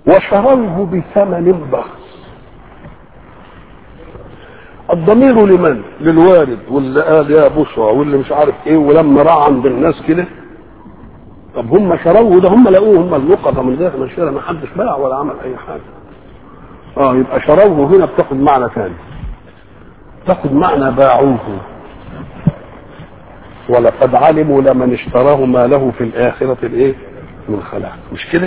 وشروه بثمن بخس الضمير لمن للوالد واللي قال يا بشرى واللي مش عارف ايه ولما راح عند الناس كده طب هم شروه ده هم لقوه هم اللقطه من ده من الشارع ما حدش باع ولا عمل اي حاجه اه يبقى شروه هنا بتاخد معنى ثاني تاخد معنى باعوه ولقد علموا لمن اشتراه ما له في الآخرة الايه من خلاق مش كده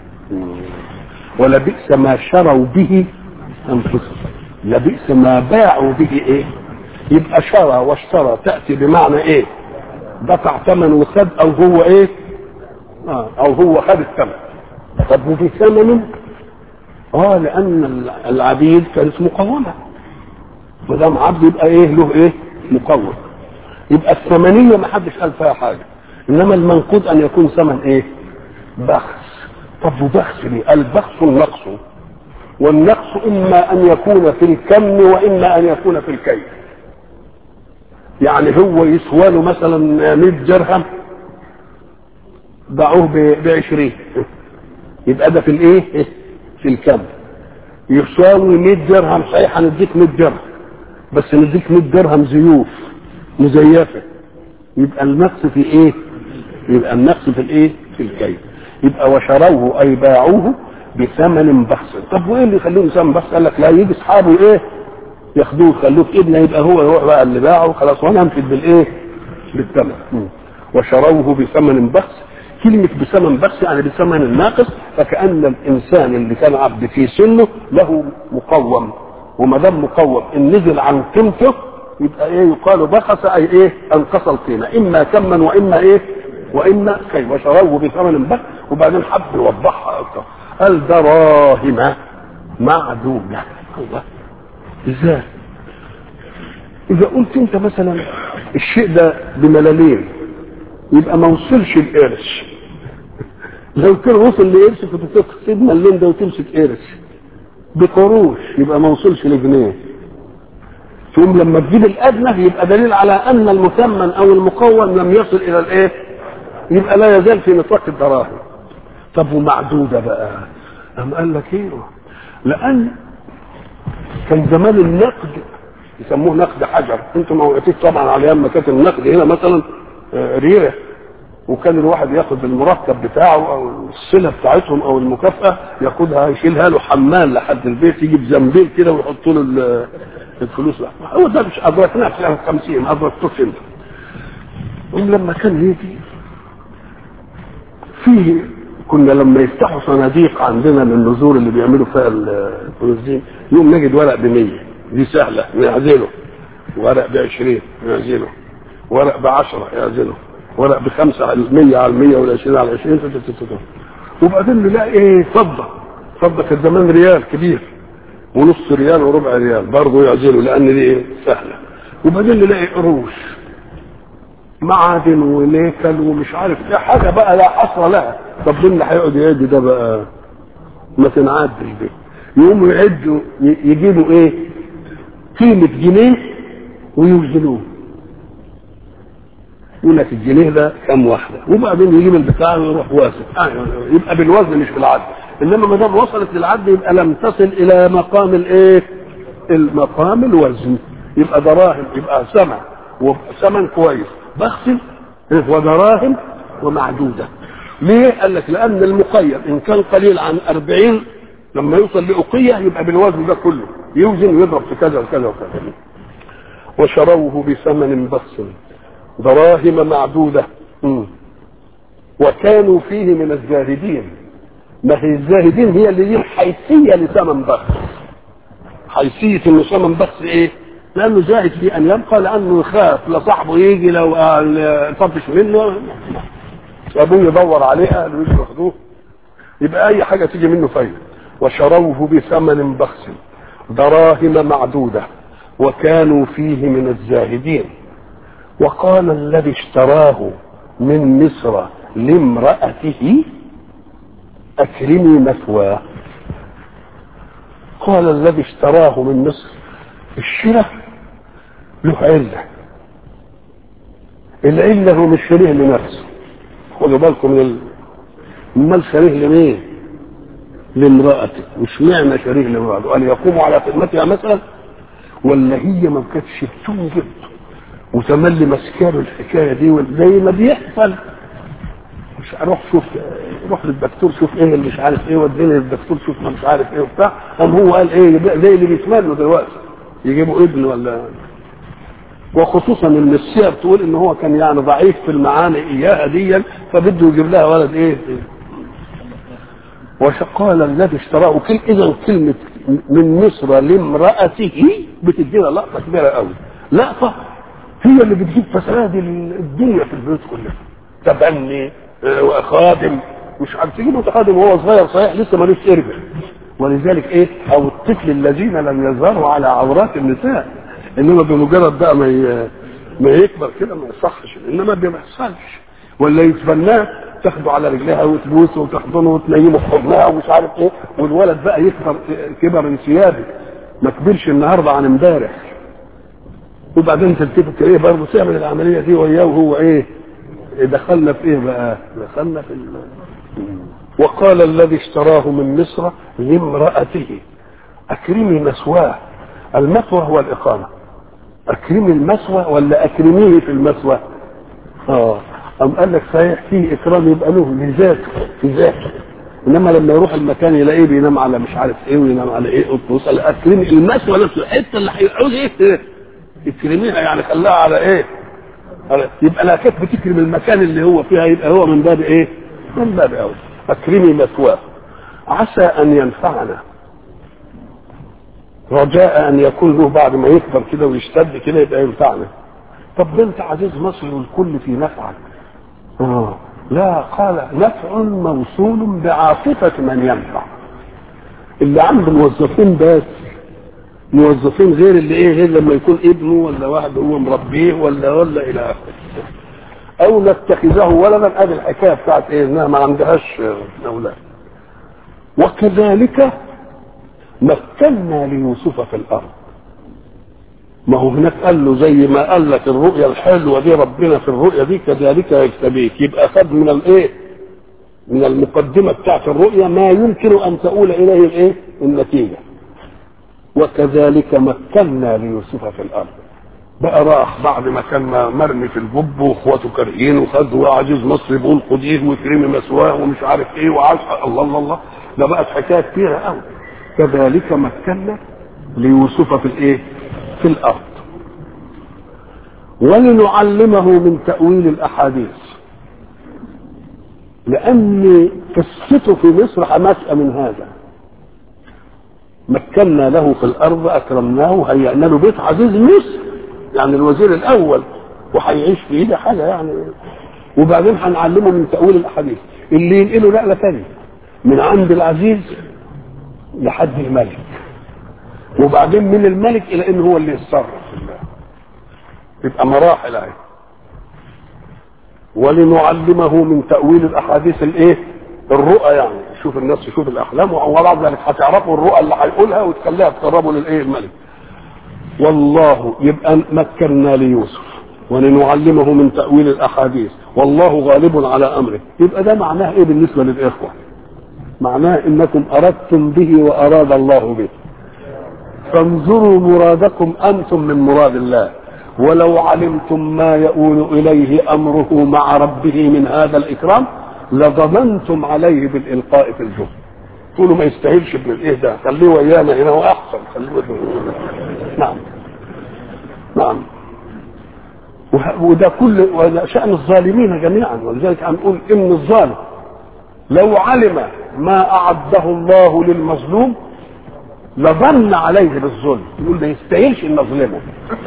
ولبئس ما شروا به أنفسهم لبئس ما باعوا به ايه يبقى شرى واشترى تأتي بمعنى ايه دفع ثمن وخد او هو ايه آه او هو خد الثمن طب وفي ثمن اه لان العبيد كانت مقومه ما دام عبد يبقى ايه له ايه مقوم يبقى الثمنيه ما حدش قال فيها حاجه انما المنقود ان يكون ثمن ايه بخس طب وبخس ليه البخس النقص والنقص اما ان يكون في الكم واما ان يكون في الكيف يعني هو يسوى له مثلا 100 درهم باعوه ب 20 يبقى ده في الايه في الكم يساوي 100 درهم صحيح هنديك 100 درهم بس نديك 100 درهم زيوف مزيفه يبقى النقص في ايه يبقى النقص في الايه في الكيل يبقى وشروه اي باعوه بثمن بخس طب وايه اللي يخلوه ثمن بخس قال لك لا يجي اصحابه ايه ياخدوه يخلوه في ابنه يبقى هو يروح بقى اللي باعه خلاص وانا انفذ بالايه بالثمن وشروه بثمن بخس كلمة بثمن بخس يعني بثمن الناقص فكأن الإنسان اللي كان عبد في سنه له مقوم وما دام مقوم إن نزل عن قيمته يبقى إيه يقال بخس أي إيه أنقص القيمة إما كما وإما إيه وإما كي وشروه بثمن بخس وبعدين حب يوضحها أكثر قال دراهم معدودة الله إزاي؟ إذا قلت أنت مثلا الشيء ده بملالين يبقى ما وصلش القرش لو كان وصل لقرش كنت تقصد ملين ده وتمسك قرش بقروش يبقى ما وصلش لجنيه ثم لما تجيب الادنى يبقى دليل على ان المثمن او المقوم لم يصل الى الايه يبقى لا يزال في نطاق الدراهم طب ومعدوده بقى أم قال لك ايه لان كان زمان النقد يسموه نقد حجر انتم ما وقفتوش طبعا على ايام ما كانت النقد هنا مثلا ريره وكان الواحد ياخد المرتب بتاعه او الصله بتاعتهم او المكافاه ياخدها يشيلها له حمال لحد البيت يجيب زنبيل كده ويحط له الفلوس هو ده مش ادركناه في سنه 50 ادركتوش انت لما كان يجي فيه كنا لما يفتحوا صناديق عندنا للنزول اللي بيعملوا فيها الفلوس دي يوم نجد ورق ب 100 دي سهله نعزله ورق ب 20 نعزله ورق ب 10 يعزله ورق بخمسة على المية على المية والعشرين على العشرين وبعدين نلاقي ايه فضة فضة كانت زمان ريال كبير ونص ريال وربع ريال برضه يعزلوا لأن دي ايه سهلة وبعدين نلاقي قروش معادن ونيكل ومش عارف ايه حاجة بقى لا حصر لها طب مين اللي هيقعد يعد ده بقى ما تنعدش دي يقوموا يعدوا يجيبوا ايه قيمة جنيه ويوزنوه يقول لك الجنيه ده كم واحده وبعدين يجيب البتاع ويروح واسع آه يبقى بالوزن مش بالعد انما ما دام وصلت للعد يبقى لم تصل الى مقام الايه؟ المقام الوزن يبقى دراهم يبقى ثمن وثمن كويس بخس ودراهم ومعدوده ليه؟ قال لك لان المقيم ان كان قليل عن 40 لما يوصل لأقية يبقى بالوزن ده كله يوزن ويضرب في كذا وكذا وكذا وشروه بثمن بخس دراهم معدودة م. وكانوا فيه من الزاهدين ما هي الزاهدين هي اللي دي حيثية لثمن بخس حيثية انه ثمن بخس ايه لانه زاهد في ان يبقى لانه يخاف لصاحبه يجي لو طفش منه ابوه يدور عليه قالوا يجوا ياخدوه يبقى اي حاجة تيجي منه فايدة وشروه بثمن بخس دراهم معدودة وكانوا فيه من الزاهدين وقال الذي اشتراه من مصر لامرأته أكرمي مثواه قال الذي اشتراه من مصر الشراء له علة العلة هو مش شريه لنفسه خدوا بالكم من ال... امال شريه لمين لامرأتك واشمعنى شريك لامرأته قال يقوم على خدمتها مثلا ولا هي ما كانتش بتنجب وتملي مسكاله الحكايه دي زي ما بيحصل مش اروح شوف روح للدكتور شوف ايه اللي مش عارف ايه وديني للدكتور شوف ما مش عارف ايه وبتاع قام هو قال ايه زي اللي بيتمنوا دلوقتي يجيبوا ابن ولا وخصوصا ان السير تقول ان هو كان يعني ضعيف في المعاني اياها ديا فبده يجيب لها ولد ايه وقال الذي اشتراه كل اذا كلمه من مصر لامراته بتدينا لقطه كبيره قوي لقطه هي اللي بتجيب فساد الدنيا في البيوت كلها تبني آه، خادم مش عارف تجيب خادم وهو صغير صحيح لسه ملوش اربع ولذلك ايه او الطفل الذين لم يظهروا على عورات النساء انما بمجرد بقى ما ي- ما يكبر كده ما يصحش انما ما بيحصلش ولا يتبناه تاخده على رجلها وتبوسه وتحضنه وتنيمه في حضنها ومش عارف ايه والولد بقى يكبر كبر انسيابي ما كبرش النهارده عن امبارح وبعدين تلتفت تلاقيه برضه تعمل العمليه دي وياه وهو ايه دخلنا في ايه بقى دخلنا في ال... وقال الذي اشتراه من مصر لامرأته أكرمي مثواه المثوى هو الإقامة أكرمي المثوى ولا أكرميه في المثوى اه أم قال لك صحيح فيه إكرام يبقى له لذاته في ذاته إنما لما يروح المكان يلاقيه بينام على مش عارف إيه وينام على إيه توصل أكرمي المثوى نفسه الحتة اللي هيقعد إيه اكرميها يعني خلاها على إيه على- يبقى لا كيف بتكرم المكان اللي هو فيها يبقى هو من باب إيه من باب أول أكرمي مثواه عسى أن ينفعنا رجاء ان يكون له بعد ما يكبر كده ويشتد كده يبقى ينفعنا طب ده انت عزيز مصر والكل في نفعك آه. لا قال نفع موصول بعاطفة من ينفع اللي عنده موظفين بس موظفين غير اللي ايه غير لما يكون ابنه ولا واحد هو مربيه ولا ولا الى اخره او نتخذه ولدا ادي الحكايه بتاعت ايه انها ما عندهاش اولاد وكذلك مكنا ليوسف في الارض ما هو هناك قال له زي ما قال لك الرؤيا الحلوه دي ربنا في الرؤيا دي كذلك يجتبيك يبقى خد من الايه؟ من المقدمه بتاعت الرؤيا ما يمكن ان تؤول اليه الايه؟ النتيجه. وكذلك مكنا ليوسف في الارض. بقى راح بعد ما كان مرمي في الجب واخواته كارهين وخد وعزيز مصر بيقول خديه واكرمي مثواه ومش عارف ايه وعاش الله الله الله ده بقت حكايه كبيره قوي. كذلك مكنا ليوسف في الايه؟ في الارض ولنعلمه من تاويل الاحاديث لان قصته في مصر حماسه من هذا مكنا له في الارض اكرمناه هيئنا له بيت عزيز مصر يعني الوزير الاول وهيعيش فيه ده حاجه يعني وبعدين هنعلمه من تاويل الاحاديث اللي ينقله نقله ثانيه من عند العزيز لحد الملك وبعدين من الملك الى ان هو اللي يتصرف يبقى مراحل اهي ولنعلمه من تاويل الاحاديث الايه الرؤى يعني شوف الناس تشوف الاحلام وبعد ذلك هتعرفوا الرؤى اللي هيقولها وتخليها تقربوا للايه الملك والله يبقى مكنا ليوسف ولنعلمه من تاويل الاحاديث والله غالب على امره يبقى ده معناه ايه بالنسبه للاخوه معناه انكم اردتم به واراد الله به فانظروا مرادكم انتم من مراد الله ولو علمتم ما يؤول اليه امره مع ربه من هذا الاكرام لضمنتم عليه بالالقاء في الجهد تقولوا ما يستاهلش ابن الايه ده خليه ويانا هنا هو احسن خليه نعم نعم وه- وده كل وده شان الظالمين جميعا ولذلك هنقول ان الظالم لو علم ما اعده الله للمظلوم لظن عليه بالظلم يقول ما يستاهلش ان اظلمه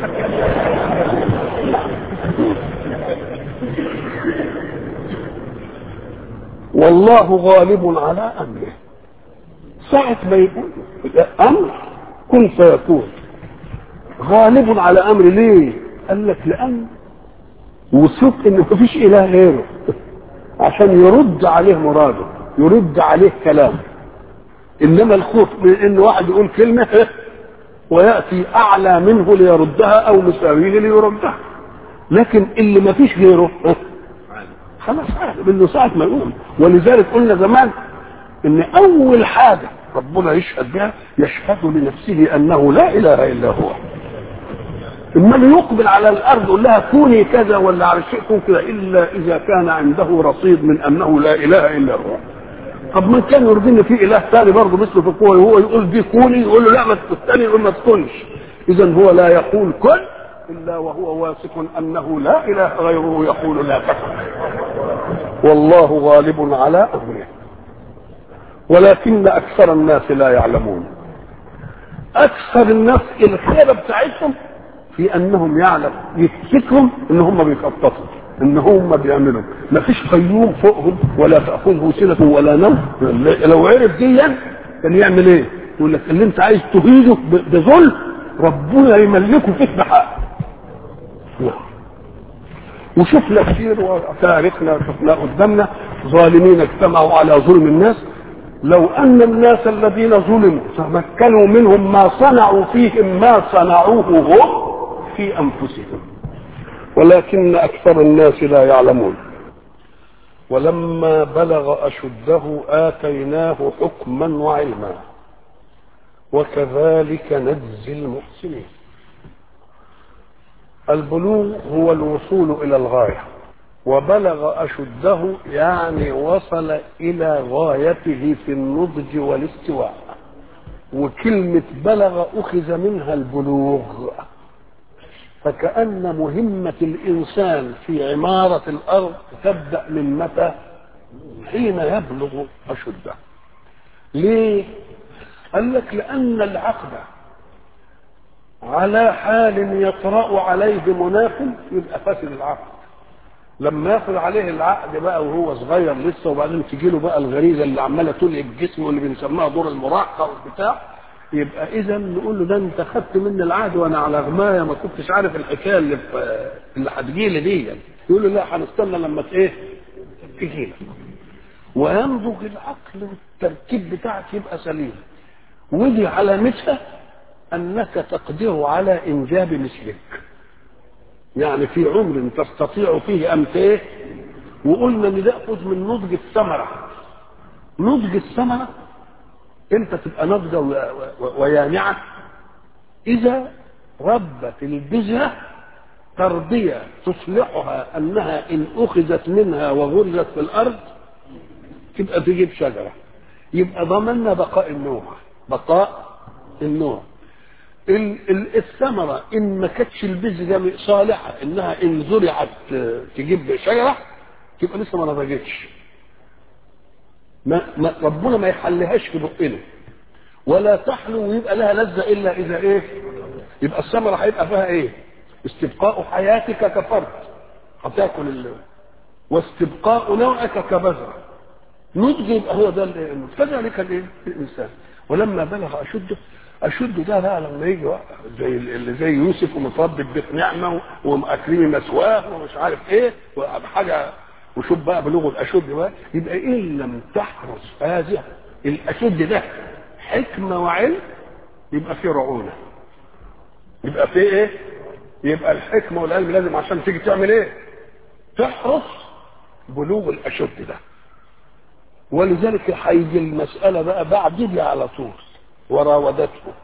والله غالب على امره ساعة ما يقول امر كن فيكون غالب على امر ليه؟ قال لك لان وثق ان مفيش اله غيره عشان يرد عليه مراده يرد عليه كلامه انما الخوف من ان واحد يقول كلمه وياتي اعلى منه ليردها او مساويه ليردها لكن اللي ما فيش غيره خلاص عارف انه ساعه ما يقول ولذلك قلنا زمان ان اول حاجه ربنا يشهد بها يشهد لنفسه انه لا اله الا هو اما اللي يقبل على الارض يقول لها كوني كذا ولا على شيء كون كذا الا اذا كان عنده رصيد من انه لا اله الا هو طب ما كان يرضي ان في اله ثاني برضه مثله في القوه هو يقول دي كوني يقول له لا ما الثاني يقول ما تكونش اذا هو لا يقول كن الا وهو واثق انه لا اله غيره يقول لا تكن والله غالب على امره ولكن اكثر الناس لا يعلمون اكثر الناس الخيبه بتاعتهم في انهم يعلم يفتكروا ان هم بيخططوا ان هم بيعملوا ما فيش قيوم فوقهم ولا تاخذه سنه ولا نوم لو عرف ديا كان يعمل ايه؟ يقول لك اللي انت عايز تهيده بظلم ربنا يملكه فيك بحق وشفنا كثير وتاريخنا شفناه قدامنا ظالمين اجتمعوا على ظلم الناس لو ان الناس الذين ظلموا تمكنوا منهم ما صنعوا فيهم ما صنعوه هم في انفسهم ولكن اكثر الناس لا يعلمون ولما بلغ اشده اتيناه حكما وعلما وكذلك نجزي المحسنين البلوغ هو الوصول الى الغايه وبلغ اشده يعني وصل الى غايته في النضج والاستواء وكلمه بلغ اخذ منها البلوغ فكأن مهمة الإنسان في عمارة الأرض تبدأ من متى؟ حين يبلغ أشده. ليه؟ قال لك لأن العقد على حال يطرأ عليه مناخ يبقى فاسد العقد. لما ياخذ عليه العقد بقى وهو صغير لسه وبعدين تجي له بقى الغريزه اللي عماله تلهب جسمه واللي بنسميها دور المراهقه والبتاع يبقى اذا نقول له ده انت خدت مني العهد وانا على غمايه ما كنتش عارف الحكايه اللي في اللي هتجي لي دي يقول له لا هنستنى لما ايه تجي لك وينضج العقل والتركيب بتاعك يبقى سليم ودي علامتها انك تقدر على انجاب مثلك يعني في عمر تستطيع فيه ان ايه وقلنا ان ده خذ من نضج الثمره نضج الثمره انت تبقى ناضجه ويانعه اذا ربت البذره تربيه تصلحها انها ان اخذت منها وغرزت في الارض تبقى تجيب شجره يبقى ضمننا بقاء النوع بقاء النوع الثمرة إن ما كانتش البذرة صالحة إنها إن زرعت تجيب شجرة تبقى لسه ما نضجتش ما ما ربنا ما يحلهاش في بقنا ولا تحلو ويبقى لها لذة إلا إذا إيه يبقى الثمرة هيبقى فيها إيه استبقاء حياتك كفرد هتاكل ال... واستبقاء نوعك كبذرة نضج يبقى هو ده كذلك الايه الانسان ولما بلغ اشده اشد ده بقى لما يجي زي اللي زي يوسف ومتربي ببيت نعمه ومأكرمي مسواه ومش عارف ايه وحاجه وشوف بقى بلوغ الاشد بقى يبقى ان لم تحرص هذه الاشد ده حكمه وعلم يبقى في رعونه يبقى في ايه؟ يبقى الحكمه والعلم لازم عشان تيجي تعمل ايه؟ تحرص بلوغ الاشد ده ولذلك هيجي المساله بقى بعد دي على طول وراودته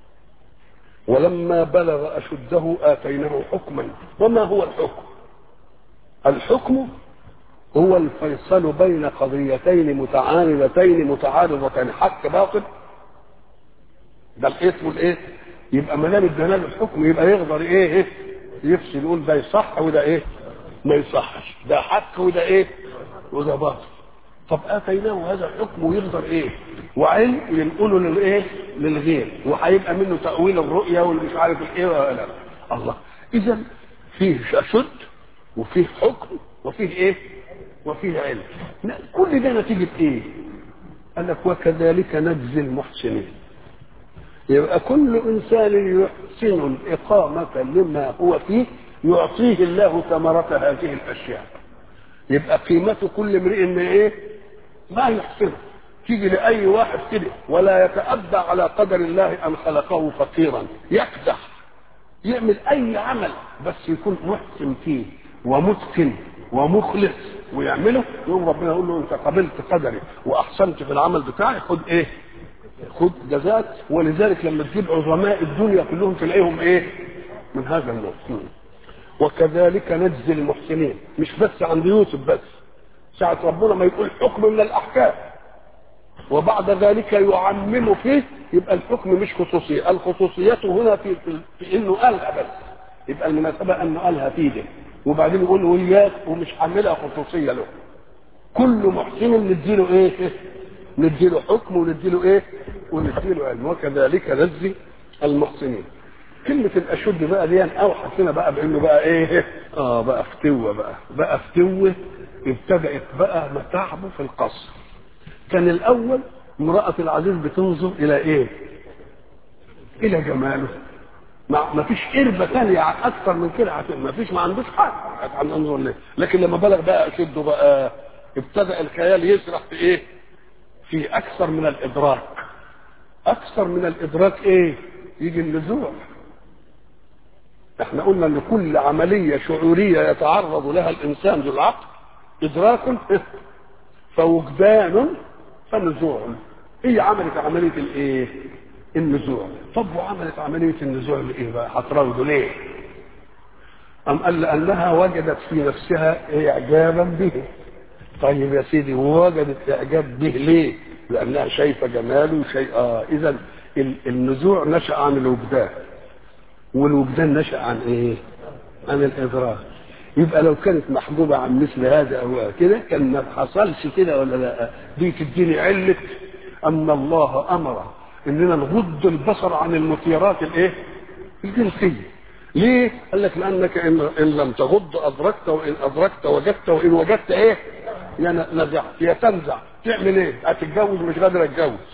ولما بلغ أشده آتيناه حكما وما هو الحكم الحكم هو الفيصل بين قضيتين متعارضتين متعارضتين حق باطل ده الاسم والايه يبقى ما دام ادانا له الحكم يبقى يقدر ايه ايه يفصل يقول ده يصح وده ايه ما يصحش ده حق وده ايه وده باطل طب اتيناه هذا الحكم ويقدر ايه وعلم ينقله للايه للغير وهيبقى منه تاويل الرؤيا واللي مش عارف الايه ولا الله اذا فيه شد وفيه حكم وفيه ايه وفيه علم كل ده نتيجه ايه قال لك وكذلك نجزي المحسنين يبقى كل انسان يحسن الاقامه لما هو فيه يعطيه الله ثمره هذه الاشياء يبقى قيمته كل امرئ ان ايه ما يحسنه تيجي لاي واحد كده ولا يتأدى على قدر الله ان خلقه فقيرا يكدح يعمل اي عمل بس يكون محسن فيه ومتقن ومخلص ويعمله يقوم ربنا يقول له انت قبلت قدري واحسنت في العمل بتاعي خد ايه خد جزاء ولذلك لما تجيب عظماء الدنيا كلهم تلاقيهم ايه من هذا النوع وكذلك نجزي المحسنين مش بس عند يوسف بس ساعة ربنا ما يقول حكم من الأحكام وبعد ذلك يعمم فيه يبقى الحكم مش خصوصية الخصوصية هنا في, في, في انه قالها بس يبقى المناسبة انه قالها في ده وبعدين يقول وياك ومش عاملها خصوصية له كل محسن نديله ايه نديله حكم ونديله ايه ونديله علم وكذلك نجزي المحسنين كلمة الأشد بقى دي أوحى فينا بقى بأنه بقى إيه؟ آه بقى فتوة بقى، بقى فتوة ابتدأت بقى متاعبه في القصر. كان الأول امرأة العزيز بتنظر إلى إيه؟ إلى جماله. ما ما فيش قربة ثانية أكثر من كده ما فيش ما عندوش حق هننظر ليه، لكن لما بلغ بقى أشده بقى ابتدأ الخيال يسرح في إيه؟ في أكثر من الإدراك. أكثر من الإدراك إيه؟ يجي النزوع. احنا قلنا ان كل عمليه شعوريه يتعرض لها الانسان ذو العقل ادراك فوجدان فنزوع هي عملت عمليه الايه النزوع طب وعملت عمليه النزوع لايه بقى هتراودوا ليه ام قال لانها وجدت في نفسها اعجابا به طيب يا سيدي وجدت اعجاب به ليه لانها شايفه جماله شيء اه اذا النزوع نشا عن الوجدان والوجدان نشأ عن ايه؟ عن الادراك يبقى لو كانت محجوبة عن مثل هذا او كده كان ما حصلش كده ولا لا دي تديني علة ان الله امر اننا نغض البصر عن المثيرات الايه؟ الجنسية ليه؟ قال لك لانك ان, إن لم تغض ادركت وان ادركت وجدت وان وجدت ايه؟ يا نزعت يا تنزع تعمل ايه؟ هتتجوز مش قادر اتجوز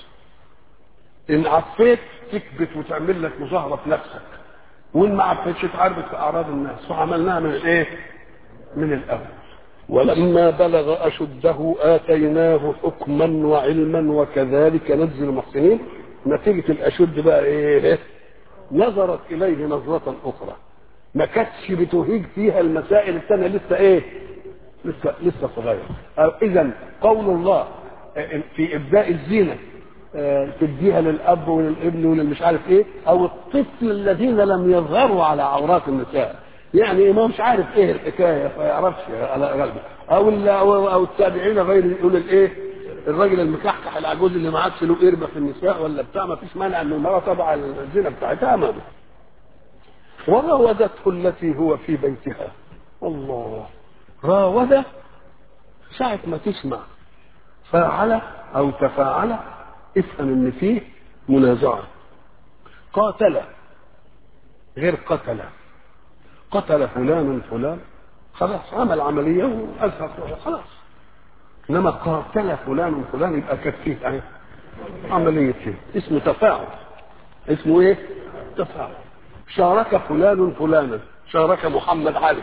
ان عفيت تكبت وتعمل لك مظاهره في نفسك وان ما عرفتش تعرفت في اعراض الناس فعملناها من الايه؟ من الاول ولما بلغ اشده اتيناه حكما وعلما وكذلك نجزي المحسنين نتيجه الاشد بقى ايه؟ نظرت اليه نظره اخرى ما كانتش بتهيج فيها المسائل الثانيه لسه ايه؟ لسه لسه صغير اذا قول الله في ابداء الزينه تديها للاب وللابن وللمش عارف ايه او الطفل الذين لم يظهروا على عورات النساء يعني ما مش عارف ايه الحكايه فيعرفش على غلبه او او, أو التابعين غير يقول الايه الراجل المكحكح العجوز اللي ما عادش له قربه في النساء ولا بتاع ما فيش مانع ان المراه تضع الزنا بتاعتها امامه وراودته التي هو في بيتها الله راوده ساعة ما تسمع فاعل او تفاعل افهم ان فيه منازعه قاتل غير قتل قتل فلان فلان خلاص عمل عمليه واذهب خلاص انما قاتل فلان فلان يبقى كفيه اهي عمليه شيء اسمه تفاعل اسمه ايه؟ تفاعل شارك فلان فلانا شارك محمد علي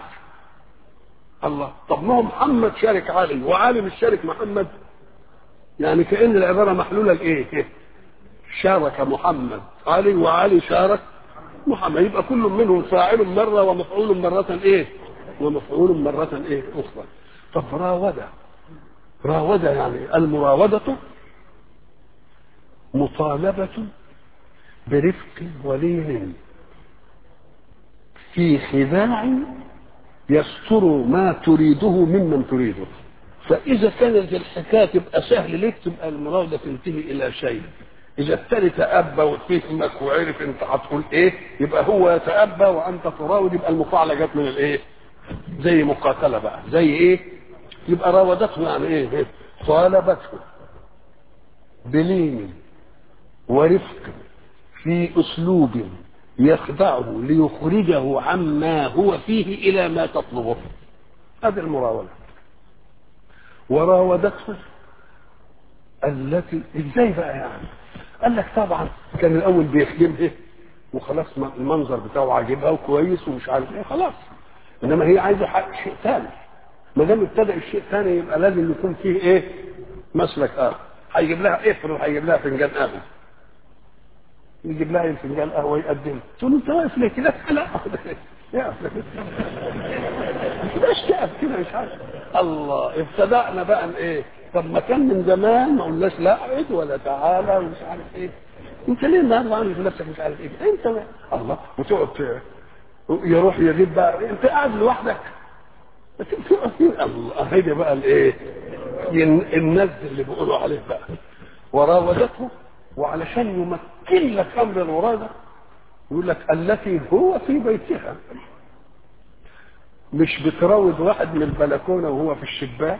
الله طب ما هو محمد شارك علي وعلي مش شارك محمد يعني كأن العبارة محلولة لإيه؟ شارك محمد علي وعلي شارك محمد يبقى كل منهم فاعل مرة ومفعول مرة إيه؟ ومفعول مرة إيه؟ أخرى طب راودة راودة يعني المراودة مطالبة برفق ولين في خداع يستر ما تريده ممن تريده فإذا كانت الحكاية تبقى سهل ليك تبقى المراودة تنتهي إلى شيء إذا التاني تأبى وفهمك وعرف أنت هتقول إيه يبقى هو يتأبى وأنت تراود يبقى المفاعلة جت من الإيه؟ زي مقاتلة بقى زي إيه؟ يبقى راودته يعني إيه؟ طالبته بلين ورفق في أسلوب يخدعه ليخرجه عما هو فيه إلى ما تطلبه هذه المراودة وراودته التي ازاي بقى يعني قال لك طبعا كان الاول بيخدمها وخلاص المنظر بتاعه عاجبها وكويس ومش عارف ايه خلاص انما هي عايزه حق شيء ثاني ما دام ابتدى الشيء الثاني يبقى لازم يكون فيه ايه مسلك اخر هيجيب لها افرض هيجيب لها فنجان قهوه يجيب لها فنجان قهوه يقدمها تقول له انت واقف ليه كده لا يقف ليش تقف كده مش عارف الله ابتدأنا بقى ايه طب ما كان من زمان ما قلناش لا عد ولا تعالى ومش عارف ايه انت ليه النهارده عامل في نفسك مش عارف ايه انت بقى. الله وتقعد يروح يجيب بقى انت قاعد لوحدك الله هيدي بقى الايه النزل اللي بيقولوا عليه بقى وراودته وعلشان يمكن لك امر الوراده يقول لك التي هو في بيتها مش بتراود واحد من البلكونه وهو في الشباك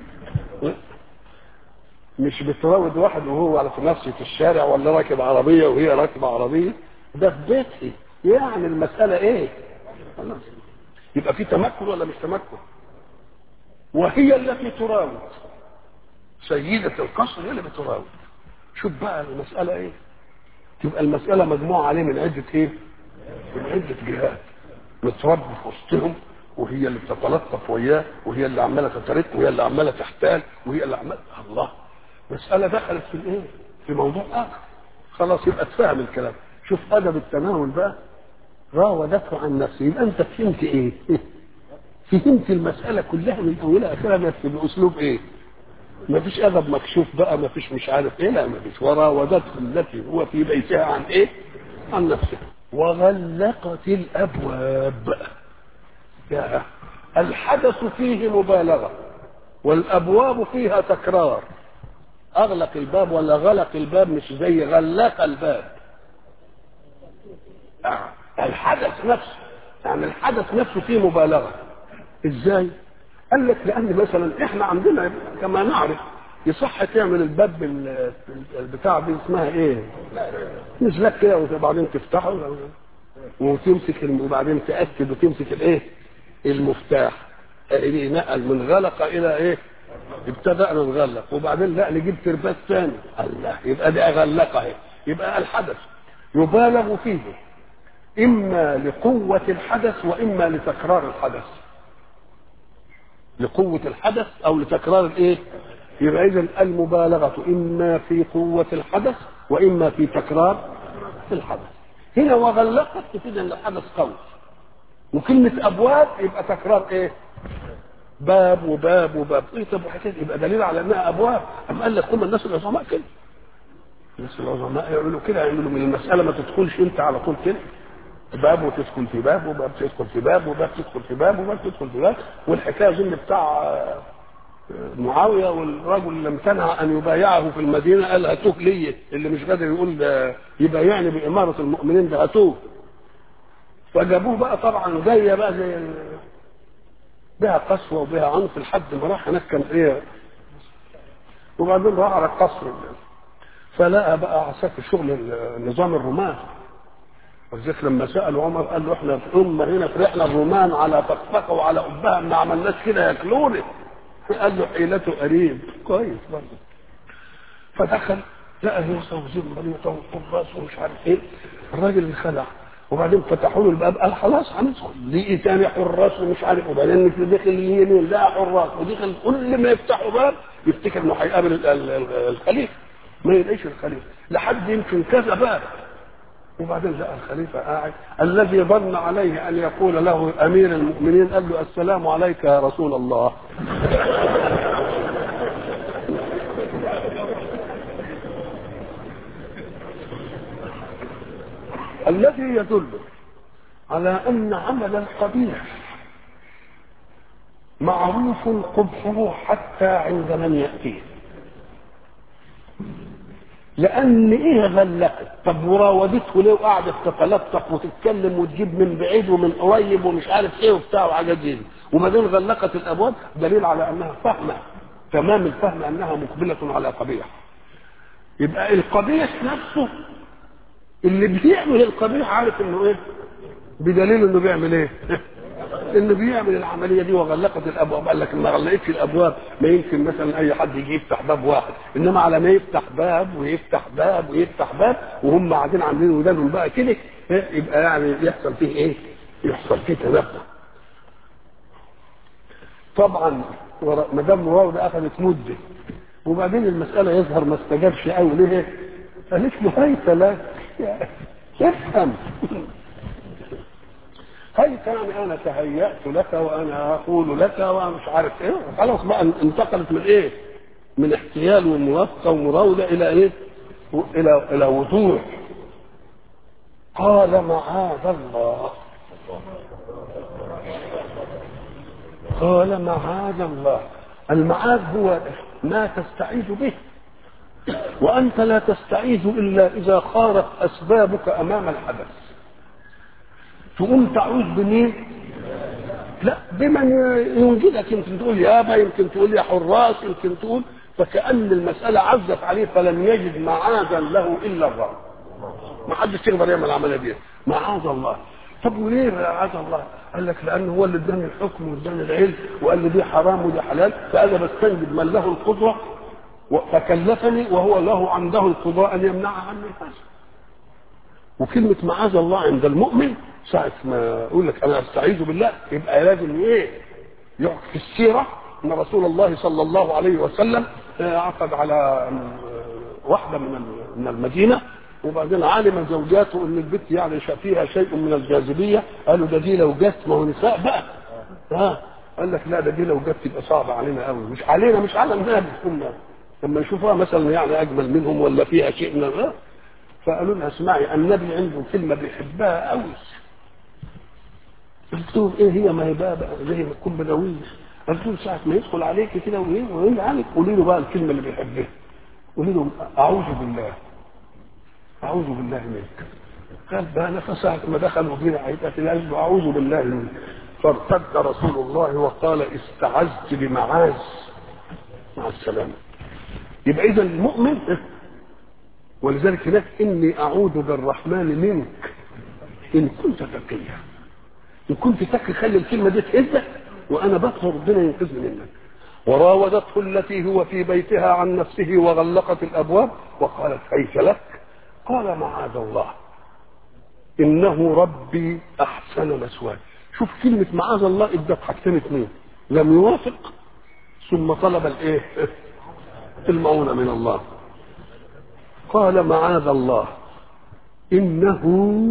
مش بتراود واحد وهو على في نفسه في الشارع ولا راكب عربيه وهي راكبه عربيه ده في بيتي يعني المساله ايه؟ خلاص يبقى في تمكن ولا مش تمكن؟ وهي التي تراود سيدة القصر هي اللي بتراود شوف بقى المسألة ايه؟ تبقى المسألة مجموعة عليه من عدة ايه؟ من عدة جهات متربي في وسطهم وهي اللي بتتلطف وياه وهي اللي عماله تترك وهي اللي عماله تحتال وهي اللي عماله الله مسألة دخلت في الايه؟ في موضوع آخر خلاص يبقى تفهم الكلام شوف أدب التناول بقى راودته عن نفسه يبقى أنت فهمت إيه؟ فهمت المسألة كلها من أولها آخرها بس بأسلوب إيه؟ ما فيش أدب مكشوف بقى ما فيش مش عارف إيه لا ما فيش وراودته التي هو في بيتها عن إيه؟ عن نفسه وغلقت الأبواب يا الحدث فيه مبالغة والأبواب فيها تكرار اغلق الباب ولا غلق الباب مش زي غلق الباب الحدث نفسه يعني الحدث نفسه فيه مبالغه ازاي قال لك لان مثلا احنا عندنا كما نعرف يصح تعمل الباب البتاع دي اسمها ايه نزلك كده وبعدين تفتحه وتمسك وبعدين تاكد وتمسك الايه المفتاح نقل من غلق الى ايه ابتدأنا نغلق وبعدين لا نجيب ترباس ثاني الله يبقى دي اغلقه اهي يبقى الحدث يبالغ فيه اما لقوة الحدث واما لتكرار الحدث لقوة الحدث او لتكرار الايه يبقى اذا المبالغة اما في قوة الحدث واما في تكرار الحدث هنا وغلقت تفيد ان الحدث قوي وكلمة ابواب يبقى تكرار ايه باب وباب وباب ايه طب وحكايه يبقى دليل على انها ابواب ام قال لك هم الناس العظماء كده الناس العظماء يعملوا كده يعملوا من المساله ما تدخلش انت على طول كده باب وتدخل في باب وباب تدخل في باب وباب تدخل في باب وباب تدخل في باب والحكايه اظن بتاع معاويه والرجل اللي امتنع ان يبايعه في المدينه قال هاتوه لي اللي مش قادر يقول ده يبايعني باماره المؤمنين ده هاتوه فجابوه بقى طبعا جايه بقى زي بها قسوه وبها عنف لحد ما راح هناك كان ايه وبعدين راح على القصر فلقى بقى عساكر شغل نظام الرومان ولذلك لما سالوا عمر قال له احنا في امه هنا فرحنا الرومان على فقفقه وعلى قبها ما عملناش كده ياكلوني قال له حيلته قريب كويس برضه فدخل لقى موسى وزير مريض وقراص ومش عارف ايه الراجل انخلع وبعدين فتحوا له الباب قال خلاص هندخل لقي تاني حراس ومش عارف وبعدين في داخل اليمين لقى حراس ودخل كل ما يفتحوا باب يفتكر انه هيقابل الخليفه ما يلاقيش الخليفه لحد يمكن كذا باب وبعدين لقى الخليفه قاعد الذي ظن عليه ان يقول له امير المؤمنين قال له السلام عليك يا رسول الله الذي يدل على ان عمل القبيح معروف قبحه حتى عند من ياتيه لان ايه غلقت طب وراودته ليه وقعدت تتلطف وتتكلم وتجيب من بعيد ومن قريب ومش عارف ايه وبتاع وحاجات دي وبعدين غلقت الابواب دليل على انها فاهمه تمام الفهم انها مقبله على قبيح يبقى القبيح نفسه اللي بيعمل القبيح عارف انه ايه بدليل انه بيعمل ايه انه بيعمل العمليه دي وغلقت الابواب قال لك ما غلقتش الابواب ما يمكن مثلا اي حد يجي يفتح باب واحد انما على ما يفتح باب ويفتح باب ويفتح باب وهم قاعدين عاملين ودانهم بقى كده يبقى يعني يحصل فيه ايه؟ يحصل فيه تنبه طبعا مدام مراوده اخذت مده وبعدين المساله يظهر ما استجابش قوي ليه؟ قالت له هيت لك افهم هيك يعني انا تهيأت لك وانا اقول لك ومش عارف ايه خلاص بقى انتقلت من ايه؟ من احتيال وموافقه ومراوده الى ايه؟ الى الى وضوح قال معاذ الله قال معاذ الله المعاذ هو ما تستعيذ به وأنت لا تستعيذ إلا إذا خارت أسبابك أمام الحدث تقوم تعوذ بمين؟ لا بمن ينجدك يمكن تقول يابا يمكن تقول يا حراس يمكن تقول فكأن المسألة عزت عليه فلم يجد معاذا له إلا الرب ما حدش يقدر يعمل العملية دي معاذ الله طب وليه معاذ الله؟ قال لك لأن هو اللي اداني الحكم واداني العلم وقال لي دي حرام ودي حلال فأنا بستنجد من له القدرة فكلفني وهو له عنده القضاء ان يمنعها عني هذا وكلمة معاذ الله عند المؤمن ساعة ما يقول لك أنا أستعيذ بالله يبقى لازم إيه؟ يحكي في السيرة أن رسول الله صلى الله عليه وسلم عقد على واحدة من من المدينة وبعدين علم زوجاته ان البت يعني فيها شيء من الجاذبيه قالوا ده دي لو جت ما هو نساء بقى ها قال لك لا ده دي لو جت تبقى صعبه علينا قوي مش علينا مش على الناس كلها لما يشوفوها مثلا يعني اجمل منهم ولا فيها شيء من الغير فقالوا لها اسمعي النبي عنده كلمه بيحبها قوي قلت لهم ايه هي ما هي بقى, بقى زي ما تكون بدويه قلت له ساعه ما يدخل عليك كده وايه ويقول عليك قولي له بقى الكلمه اللي بيحبها قولي له اعوذ بالله اعوذ بالله منك قال بقى انا فساعة ما دخلوا بينا عيدة له اعوذ بالله منك فارتد رسول الله وقال استعذت بمعاذ مع السلامه يبقى اذا المؤمن ولذلك هناك اني اعوذ بالرحمن منك ان كنت تقيا ان كنت تقي خلي الكلمه دي تهزك وانا بطلب ربنا ينقذني منك وراودته التي هو في بيتها عن نفسه وغلقت الابواب وقالت هيت لك قال معاذ الله انه ربي احسن مثواي شوف كلمه معاذ الله ادت حاجتين اثنين لم يوافق ثم طلب الايه المعونة من الله قال معاذ الله إنه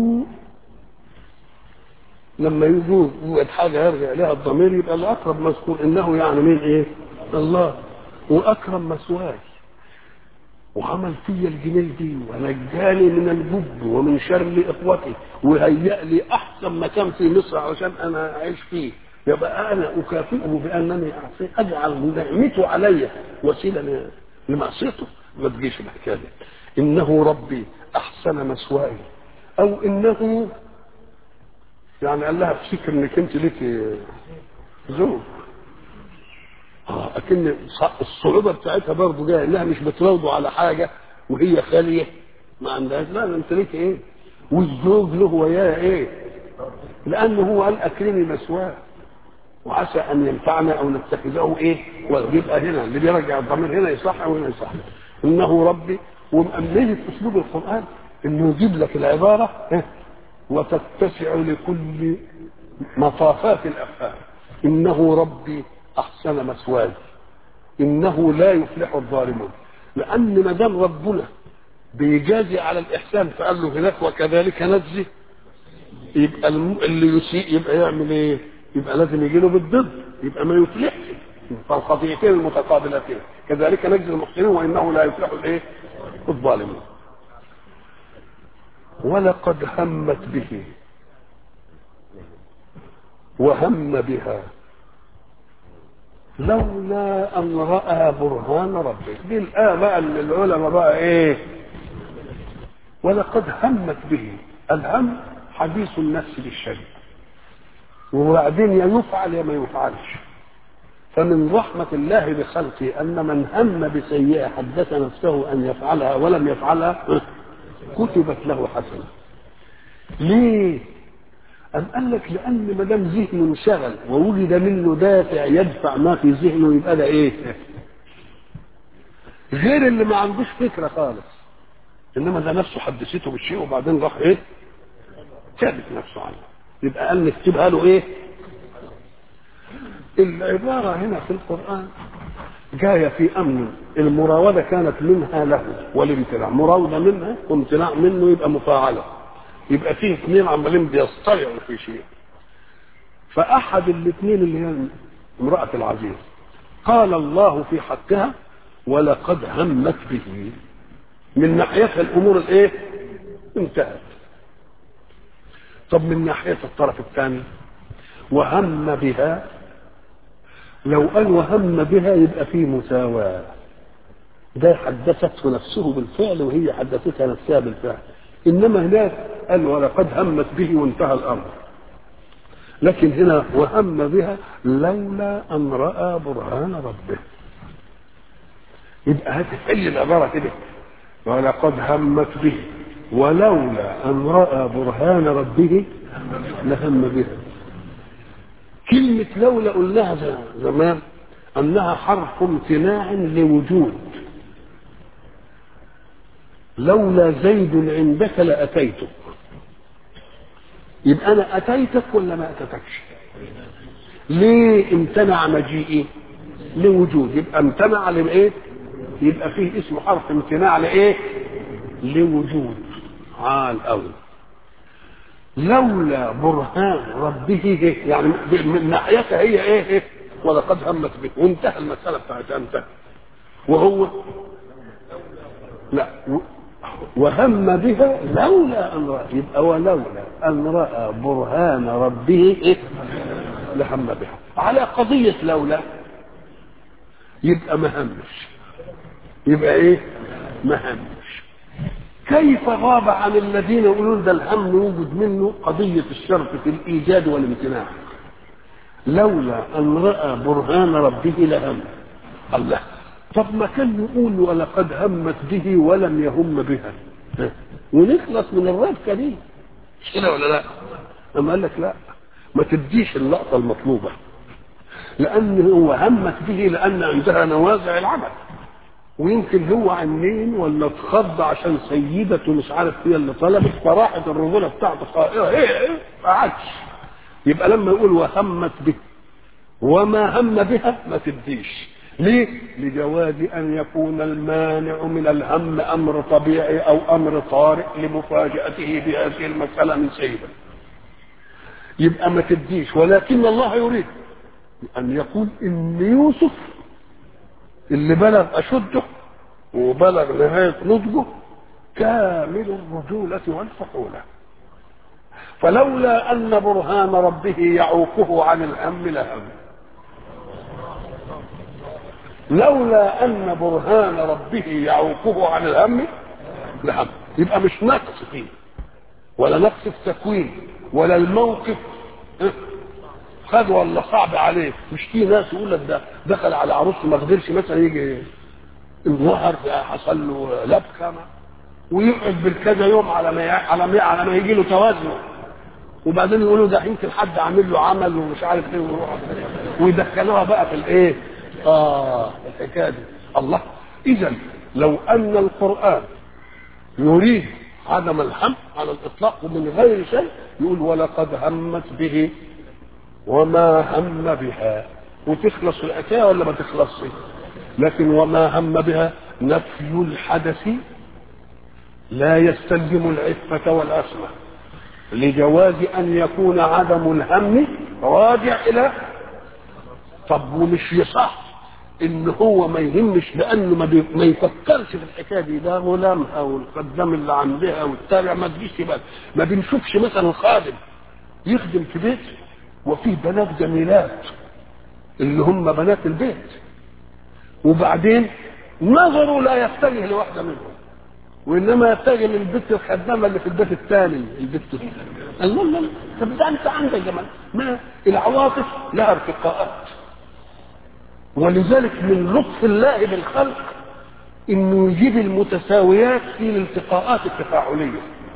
لما يوجد حاجة يرجع لها الضمير يبقى الأقرب مذكور إنه يعني مين إيه؟ الله وأكرم مثواي وعمل فيا الجميل دي ونجاني من الجب ومن شر إخوتي وهيأ لي أحسن مكان في مصر عشان أنا أعيش فيه يبقى أنا أكافئه بأنني أجعل نعمته علي وسيلة لمعصيته ما تجيش الحكايه دي انه ربي احسن مثواي او انه يعني قال لها افتكر انك انت ليك زوج اه اكن الصعوبه بتاعتها برضه جايه انها مش بتراوده على حاجه وهي خاليه ما عندهاش لا انت ليك ايه والزوج له وياه ايه لانه هو قال اكرمي مثواه وعسى ان ينفعنا او نتخذه ايه ويبقى هنا اللي بيرجع الضمير هنا يصح وهنا يصح انه ربي ومأمنه في اسلوب القران انه يجيب لك العباره إيه؟ وتتسع لكل مطافات الافهام انه ربي احسن مثواي انه لا يفلح الظالمون لان ما دام ربنا بيجازي على الاحسان فقال له هناك وكذلك نجزي يبقى اللي يسيء يبقى يعمل ايه؟ يبقى لازم يجي له بالضد يبقى ما يفلحش فالقضيتين المتقابلتين كذلك نجزي المحسنين وانه لا يفلح الايه؟ الظالمون ولقد همت به وهم بها لولا ان راى برهان ربه دي الآية بقى اللي العلماء بقى ايه ولقد همت به الهم حديث النفس بالشريعه وبعدين يا يفعل يا ما يفعلش فمن رحمة الله بخلقه أن من هم بسيئة حدث نفسه أن يفعلها ولم يفعلها كتبت له حسنة ليه؟ أم قال لك لأن ما دام ذهنه انشغل ووجد منه دافع يدفع ما في ذهنه يبقى ده إيه؟ غير اللي ما عندوش فكرة خالص إنما ده نفسه حدثته بالشيء وبعدين راح إيه؟ كابت نفسه عنه يبقى قال نكتبها له ايه العبارة هنا في القرآن جاية في أمن المراودة كانت منها له والامتناع مراودة منها وامتناع منه يبقى مفاعلة يبقى فيه اثنين عمالين بيصطرعوا في شيء فأحد الاثنين اللي هي امرأة العزيز قال الله في حقها ولقد همت به من ناحيتها الأمور الإيه؟ انتهت طب من ناحية الطرف الثاني وهم بها لو قال وهم بها يبقى في مساواة ده حدثته نفسه بالفعل وهي حدثتها نفسها بالفعل انما هناك قال ولقد همت به وانتهى الامر لكن هنا وهم بها لولا ان راى برهان ربه يبقى هتحل العباره كده ولقد همت به ولولا ان راى برهان ربه لهم بها كلمة لولا قلناها زمان أنها حرف امتناع لوجود لولا زيد عندك لأتيتك يبقى أنا أتيتك ولا ما أتتكش ليه امتنع مجيئي لوجود يبقى امتنع لإيه يبقى فيه اسم حرف امتناع لإيه لوجود عال أوي لولا برهان ربه يعني من ناحيتها هي ايه, إيه؟ ولقد همت به وانتهى المسألة بتاعتها انتهى وهو لا وهم بها لولا ان راى يبقى ولولا ان راى برهان ربه إيه؟ لهم بها على قضيه لولا يبقى ما همش يبقى ايه ما همش كيف غاب عن الذين يقولون ده الهم يوجد منه قضيه الشرط في الايجاد والامتناع لولا ان راى برهان ربه لهم الله طب ما كان يقول ولقد همت به ولم يهم بها ونخلص من الربكه دي مش كده ولا لا؟ اما قال لك لا ما تديش اللقطه المطلوبه لان هو همت به لان عندها نوازع العمل ويمكن هو عنين ولا اتخض عشان سيدته مش عارف هي اللي طلبت فراحت الرجوله بتاعته قائله ايه ايه ما عادش يبقى لما يقول وهمت به وما هم بها ما تديش ليه؟ لجواز ان يكون المانع من الهم امر طبيعي او امر طارئ لمفاجاته بهذه المساله من سيده. يبقى ما تديش ولكن الله يريد ان يقول ان يوسف اللي بلغ اشده وبلغ نهايه نضجه كامل الرجوله والفحوله. فلولا ان برهان ربه يعوقه عن الهم لهم. لولا ان برهان ربه يعوقه عن الهم لهم يبقى مش نقص فيه ولا نقص في تكوين ولا الموقف خد ولا صعب عليه مش في ناس يقول لك ده دخل على عروسه ما قدرش مثلا يجي الظهر حصل له لبكه ويقعد بالكذا يوم على ما على ما على ما يجي له توازن وبعدين يقولوا ده يمكن حد عامل له عمل ومش عارف ايه ويروح ويدخلوها بقى في الايه آه الحكاية دي الله إذا لو أن القرآن يريد عدم الهم على الإطلاق ومن غير شيء يقول ولقد همت به وما هم بها وتخلص الحكاية ولا ما تخلصش لكن وما هم بها نفي الحدث لا يستلزم العفة والعصمة لجواز أن يكون عدم الهم راجع إلى طب ومش يصح ان هو ما يهمش لانه ما, بي... ما يفكرش في الحكايه دي ده غلامها والخدام اللي عندها والتابع ما تجيش بقى ما بنشوفش مثلا خادم يخدم في بيت وفيه بنات جميلات اللي هم بنات البيت وبعدين نظره لا يتجه لواحده منهم وانما يتجه للبنت الخدامه اللي في البيت الثاني البيت الله الله طب ده انت عندك جمال ما العواطف لها ارتقاءات ولذلك من لطف الله بالخلق انه يجيب المتساويات في الالتقاءات التفاعليه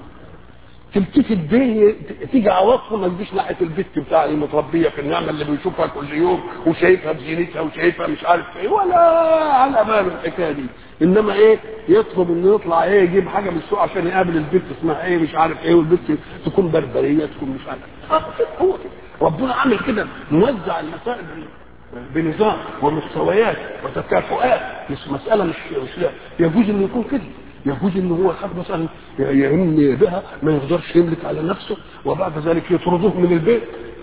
تلتفت به تيجي عواطفه ما تجيش ناحيه البت بتاع المتربيه في النعمه اللي بيشوفها كل يوم وشايفها بزينتها وشايفها مش عارف ايه ولا على باله الحكايه دي انما ايه يطلب انه يطلع ايه يجيب حاجه من السوق عشان يقابل البت اسمها ايه مش عارف ايه والبت تكون بربريه تكون مش عارف اه هو كده ربنا عامل كده موزع المسائل بنظام ومستويات وتكافؤات مش مسألة مش مش يجوز انه يكون كده يجوز انه هو خد مثلا يهم بها ما يقدرش يملك على نفسه وبعد ذلك يطرده من البيت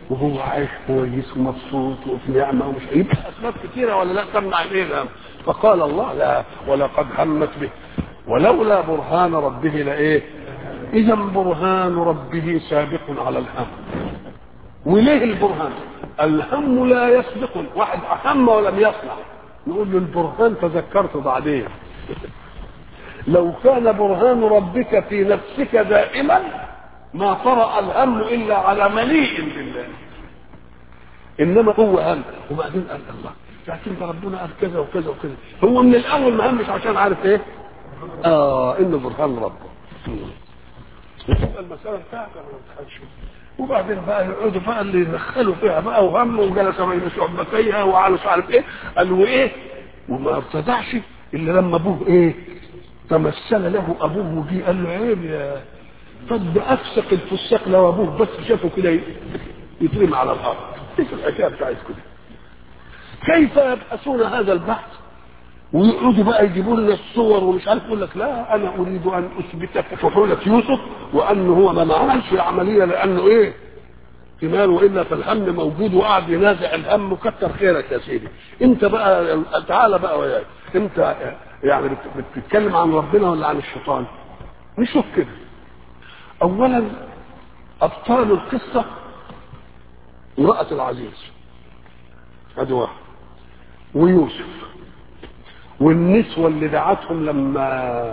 وهو عايش كويس ومبسوط وفي نعمه ومش يبقى اسباب كثيره ولا لا تمنع الايه الهم فقال الله لا ولقد همت به ولولا برهان ربه لايه اذا برهان ربه سابق على الهم وليه البرهان الهم لا يسبق واحد هم ولم يصنع نقول له البرهان تذكرت بعدين لو كان برهان ربك في نفسك دائما ما طرأ الهم إلا على مليء بالله إنما هو هم وبعدين قال الله لكن ده ربنا قال كذا وكذا وكذا هو من الأول ما همش عشان عارف إيه؟ آه إنه برهان ربه يبقى المسألة بتاعتك ما تخافش وبعدين بقى يقعدوا بقى اللي يدخلوا فيها بقى وهم وجلس بين شعبتيها وعلى مش عارف ايه قال وايه وما ارتدعش الا لما ابوه ايه تمثل له ابوه وجي قال له عيب يا طب افسق الفساق لو ابوه بس شافه كده يترمى على الارض ايش الحكايه بتاعتكم دي كيف يبحثون هذا البحث ويقعدوا بقى يجيبوا لنا الصور ومش عارف يقول لك لا انا اريد ان اثبت فحوله يوسف وانه هو ما عملش العمليه لانه ايه احتمال والا فالهم موجود وقعد ينازع الهم وكتر خيرك يا سيدي انت بقى تعالى بقى وياك انت يعني بتتكلم عن ربنا ولا عن الشيطان نشوف كده اولا ابطال القصه امراه العزيز ادي واحد ويوسف والنسوة اللي دعتهم لما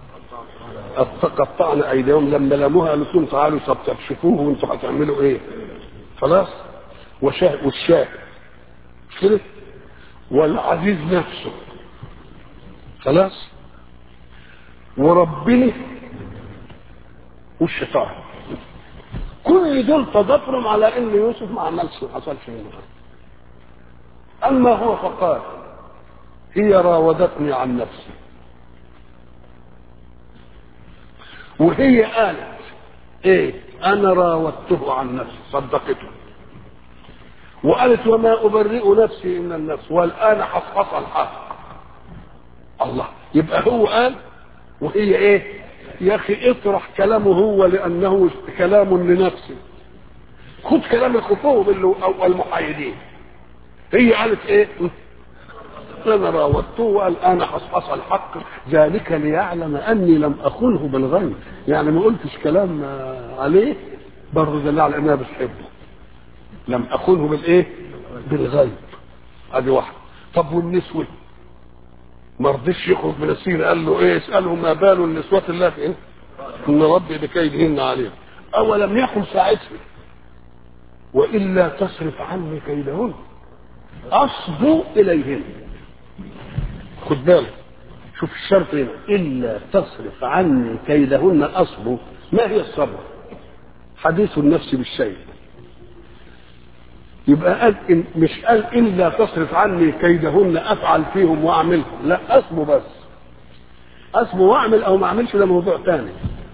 قطعنا ايديهم لما لموها قالوا لهم تعالوا طب تكشفوه وانتوا هتعملوا ايه؟ خلاص؟ وشاه والشاه مش كده؟ والعزيز نفسه خلاص؟ وربنا والشيطان كل دول تضافرهم على ان يوسف ما عملش ما حصلش منه اما هو فقال هي راودتني عن نفسي وهي قالت ايه انا راودته عن نفسي صدقته وقالت وما ابرئ نفسي ان النفس والان حصحص الحق الله يبقى هو قال وهي ايه يا اخي اطرح كلامه هو لانه كلام لنفسه خد كلام الخطوب اللي المحايدين هي قالت ايه انا راودته والان حصحص الحق ذلك ليعلم اني لم اخنه بالغيب يعني ما قلتش كلام عليه برضه دل على انها بتحبه لم اخنه بالايه بالغيب ادي واحده طب والنسوه ما رضيش يخرج من السيرة قال له ايه اساله ما بال النسوة اللاتي ايه ان ربي بكيدهن عليهم اولم يقل ساعتها والا تصرف عني كيدهن اصبو اليهن خد بالك شوف الشرط هنا الا تصرف عني كيدهن اصبو ما هي الصبر حديث النفس بالشيء يبقى قال إن مش قال الا تصرف عني كيدهن افعل فيهم واعملهم لا اصبو بس اصبو واعمل او ما اعملش ده موضوع ثاني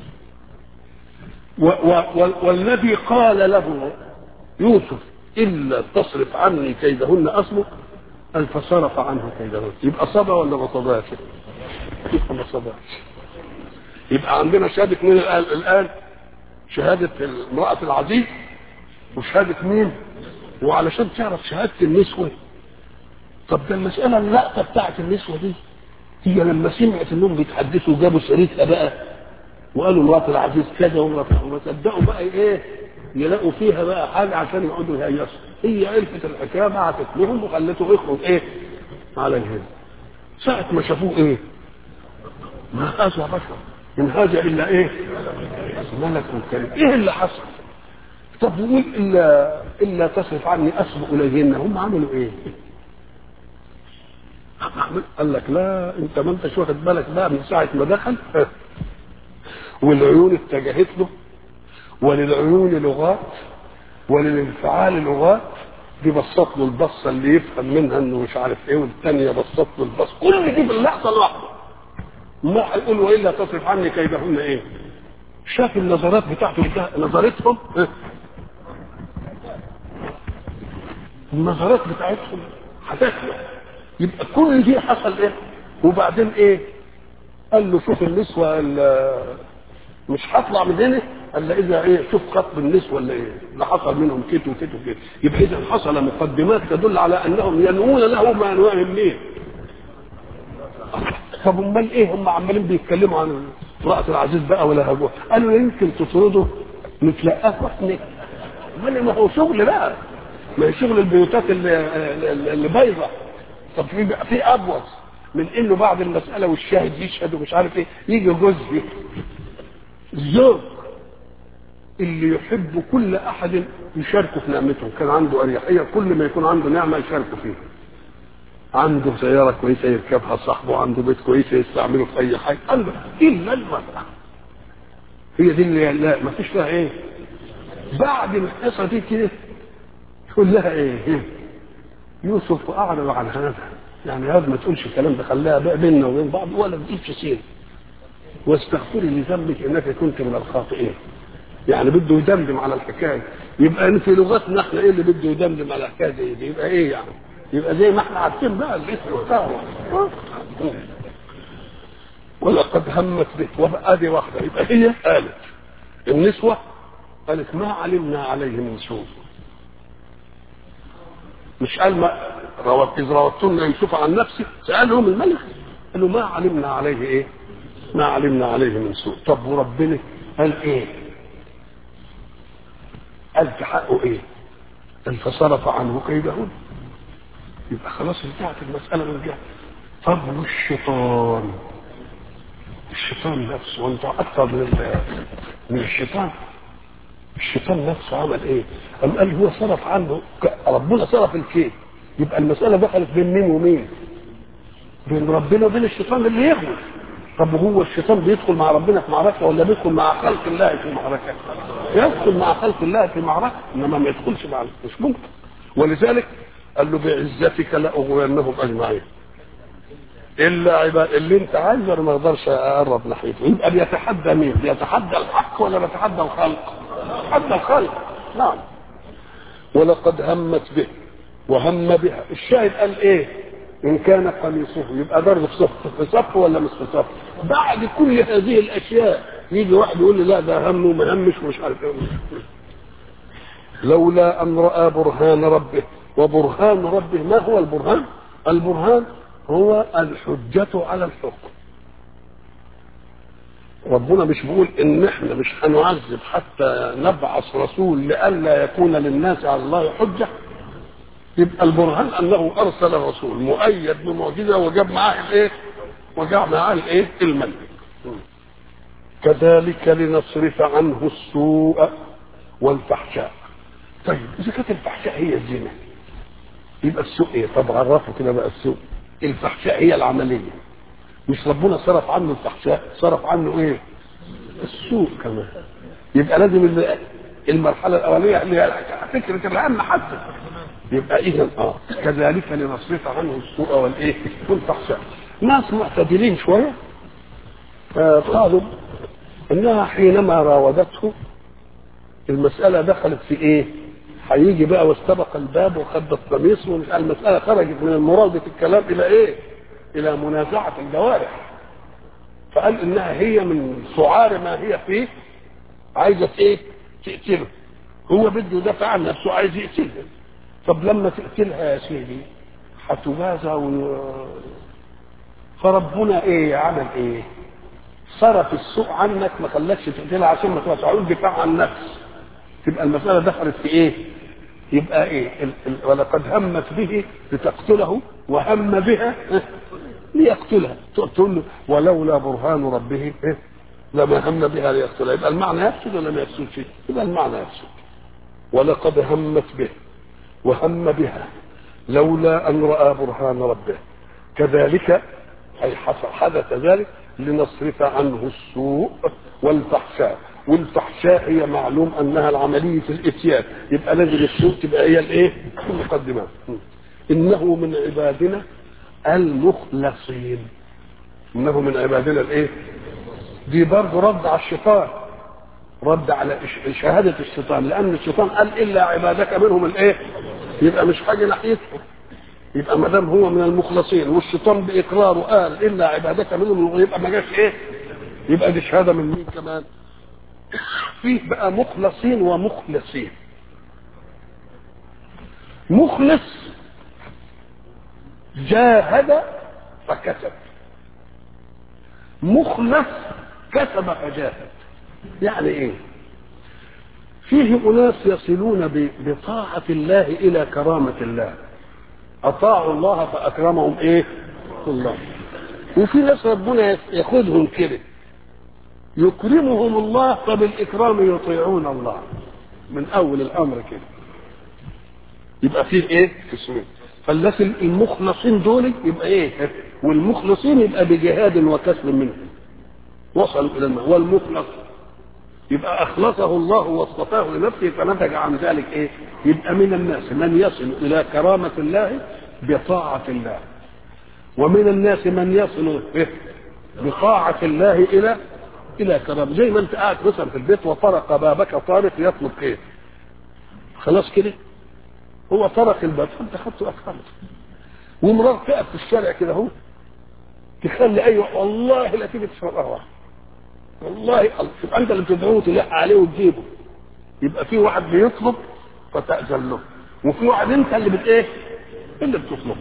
و و والذي قال له يوسف الا تصرف عني كيدهن اصبو قال فصرف عنه كيدهن يبقى صبا ولا ما صباش؟ يبقى ما صباش يبقى عندنا شهاده مين الان الان شهاده امراه العزيز وشهاده مين؟ وعلشان تعرف شهاده النسوه طب ده المساله اللقطه بتاعت النسوه دي هي لما سمعت انهم بيتحدثوا جابوا سيرتها بقى وقالوا مرات العزيز كذا ومرات وما صدقوا بقى ايه يلاقوا فيها بقى حاجه عشان يقعدوا يهيصوا هي عرفت الحكايه بعتت لهم وخلته يخرج ايه على الهند ساعة ما شافوه ايه ما هذا بشر ان هذا الا ايه ملك كريم ايه اللي حصل طب يقول الا الا تصرف عني اسبق اليهن هم عملوا ايه قال لك لا انت ما انتش واخد بالك بقى من ساعه ما دخل والعيون اتجهت له وللعيون لغات وللانفعال لغات دي بسط له البصه اللي يفهم منها انه مش عارف ايه والثانيه بسط له البصه كل دي في اللحظه الواحده ما هيقول والا تصرف عني كيدهن ايه شاف النظرات بتاعته نظرتهم إيه؟ النظرات بتاعتهم هتاكله يبقى كل دي حصل ايه وبعدين ايه قال له شوف النسوة مش هطلع من هنا الا اذا ايه شوف خطب النسوه ولا ايه اللي حصل منهم كيت وكيت وكيت يبقى اذا حصل مقدمات تدل على انهم ينوون له ما ينويهم ليه طب امال ايه هم عمالين بيتكلموا عن امراه العزيز بقى ولا هجوه قالوا يمكن تطرده نتلقاه واحنا امال ما هو شغل بقى ما هي شغل البيوتات اللي, اللي بايظه طب في في ابوظ من انه بعد المساله والشاهد يشهد ومش عارف ايه يجي جزء الزوج اللي يحب كل احد يشاركه في نعمته كان عنده اريحيه كل ما يكون عنده نعمه يشاركه فيها عنده سيارة كويسة يركبها صاحبه عنده بيت كويس يستعمله في أي حاجة عنده إلا المرأة هي دي اللي لا ما فيش فيها إيه بعد القصة دي كده تقول لها إيه يوسف أعرض عن هذا يعني هذا ما تقولش الكلام ده خلاها بقى بيننا وبين بعض ولا تجيبش سيرة واستغفري لذنبك انك كنت من الخاطئين يعني بده يدمدم على الحكايه يبقى في لغتنا احنا ايه اللي بده يدمدم على الحكايه دي يبقى ايه يعني يبقى زي ما احنا عارفين بقى الاسم بتاعه ولقد همت به وادي واحده يبقى هي قالت النسوه قالت ما علمنا عليه من سوء مش قال ما روت اذ روتن يوسف عن نفسه سالهم الملك قالوا ما علمنا عليه ايه ما علمنا عليه من سوء طب وربنا قال ايه قال في حقه ايه قال فصرف عنه كيدهن يبقى خلاص انتهت المسألة من جهة فضل الشيطان الشيطان نفسه وانت اكثر من من الشيطان الشيطان نفسه عمل ايه؟ قام قال هو صرف عنه ربنا صرف الكيد يبقى المسألة دخلت بين مين ومين؟ بين ربنا وبين الشيطان اللي يغوي طب هو الشيطان بيدخل مع ربنا في معركة ولا بيدخل مع خلق الله في معركة؟ يدخل مع خلق الله في معركة انما ما يدخلش مع مش ممكن ولذلك قال له بعزتك لاغوينهم اجمعين الا عباد اللي انت عايزه انا ما اقدرش اقرب ناحيته يبقى بيتحدى مين؟ بيتحدى الحق ولا بيتحدى الخلق؟ بيتحدى الخلق نعم ولقد همت به وهم بها الشاهد قال ايه؟ ان كان قميصه يبقى ضرب في صف في صف ولا مش في صف؟ بعد كل هذه الاشياء يجي واحد يقول لي لا ده هم وما همش ومش عارف ايه لولا ان راى برهان ربه وبرهان ربه ما هو البرهان البرهان هو الحجة على الحكم ربنا مش بيقول ان احنا مش هنعذب حتى نبعث رسول لئلا يكون للناس على الله حجة يبقى البرهان انه ارسل رسول مؤيد بمعجزة وجاب معاه الايه وجاب معاه الايه الملك كذلك لنصرف عنه السوء والفحشاء طيب اذا كانت الفحشاء هي الزنا يبقى السوء ايه طب عرفوا كده بقى السوء الفحشاء هي العمليه مش ربنا صرف عنه الفحشاء صرف عنه ايه السوء كمان يبقى لازم المرحله الاوليه اللي هي فكره الهم حتى يبقى اذا اه كذلك لنصرف عنه السوء والايه والفحشاء ناس معتدلين شويه آه قالوا انها حينما راودته المساله دخلت في ايه هيجي بقى واستبق الباب وخد القميص المسألة خرجت من مراودة الكلام إلى إيه؟ إلى منازعة الجوارح فقال إنها هي من سعار ما هي فيه عايزة إيه؟ تقتله هو بده يدافع عن نفسه عايز يقتلها طب لما تقتلها يا سيدي هتجازى و... فربنا إيه عمل إيه؟ صرف السوء عنك ما خلاكش تقتلها عشان ما تعود دفاع عن النفس تبقى المسألة دخلت في إيه؟ يبقى إيه؟ ال ال ولقد همت به لتقتله وهم بها ليقتلها تقول له ولولا برهان ربه إيه؟ لما هم بها ليقتلها يبقى المعنى يفسد ولا ما يفسدش؟ يبقى المعنى يفسد ولقد همت به وهم بها لولا أن رأى برهان ربه كذلك أي حدث ذلك لنصرف عنه السوء والفحشاء والفحشاء هي معلوم انها العمليه الاتيان يبقى لازم السوء تبقى هي الايه؟ المقدمات انه من عبادنا المخلصين انه من عبادنا الايه؟ دي برضه رد على الشيطان رد على شهاده الشيطان لان الشيطان قال الا عبادك منهم الايه؟ يبقى مش حاجه ناحيته يبقى ما دام هو من المخلصين والشيطان باقراره قال الا عبادك منهم يبقى ما جاش ايه؟ يبقى دي شهاده من مين كمان؟ فيه بقى مخلصين ومخلصين مخلص جاهد فكسب مخلص كسب فجاهد يعني ايه فيه اناس يصلون ب- بطاعه الله الى كرامه الله اطاعوا الله فاكرمهم ايه الله وفي ناس ربنا ياخذهم كده يكرمهم الله فبالاكرام يطيعون الله من اول الامر كده يبقى فيه ايه قسمين فالناس المخلصين دول يبقى ايه والمخلصين يبقى بجهاد وكسب منهم وصلوا الى الماء والمخلص يبقى اخلصه الله واصطفاه لنفسه فنتج عن ذلك ايه يبقى من الناس من يصل الى كرامه الله بطاعه الله ومن الناس من يصل إيه؟ بطاعه الله الى الى كرامه زي ما انت قاعد مثلا في البيت وطرق بابك طارق يطلب خير خلاص كده هو طرق الباب فانت خدته اكرمته ومرار تقف في الشارع كده اهو تخلي ايوه والله لا تيجي تشرب قهوه والله تبقى انت اللي بتدعوه تلح عليه وتجيبه يبقى في واحد بيطلب فتأذن له وفي واحد انت اللي بت ايه اللي بتطلب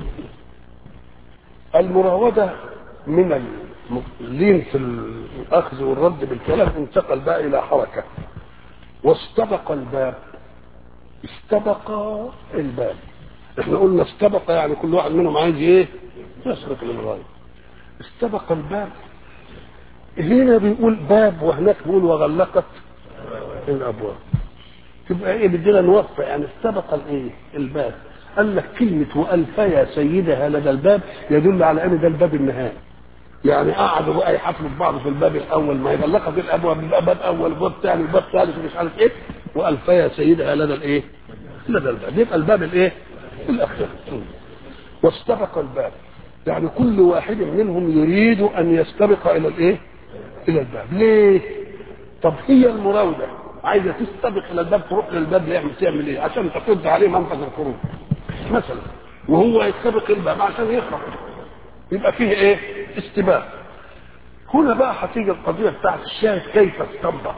المراودة من اللين في الأخذ والرد بالكلام انتقل بقى إلى حركة واستبق الباب استبق الباب احنا قلنا استبق يعني كل واحد منهم عايز ايه يسبق للغاية استبق الباب هنا بيقول باب وهناك بيقول وغلقت الابواب تبقى ايه بدنا نوفق يعني استبق الايه الباب قال لك كلمة وألفيا سيدها لدى الباب يدل على أن ده الباب النهائي يعني قعدوا بقى يحفلوا في بعض في الباب الأول ما يغلقت الأبواب يبقى باب أول باب ثاني باب ثالث ومش عارف إيه وألفيا سيدها لدى الإيه؟ لدى الباب يبقى الباب الإيه؟ الأخير واستبق الباب يعني كل واحد منهم يريد أن يستبق إلى الإيه؟ إلى الباب ليه؟ طب هي المراودة عايزة تستبق إلى الباب تروح للباب يعمل تعمل إيه؟ عشان تفض عليه منفذ الخروج مثلا وهو يستبق الباب عشان يخرج يبقى فيه ايه استباق هنا بقى هتيجي القضية بتاعت الشاهد كيف استنبط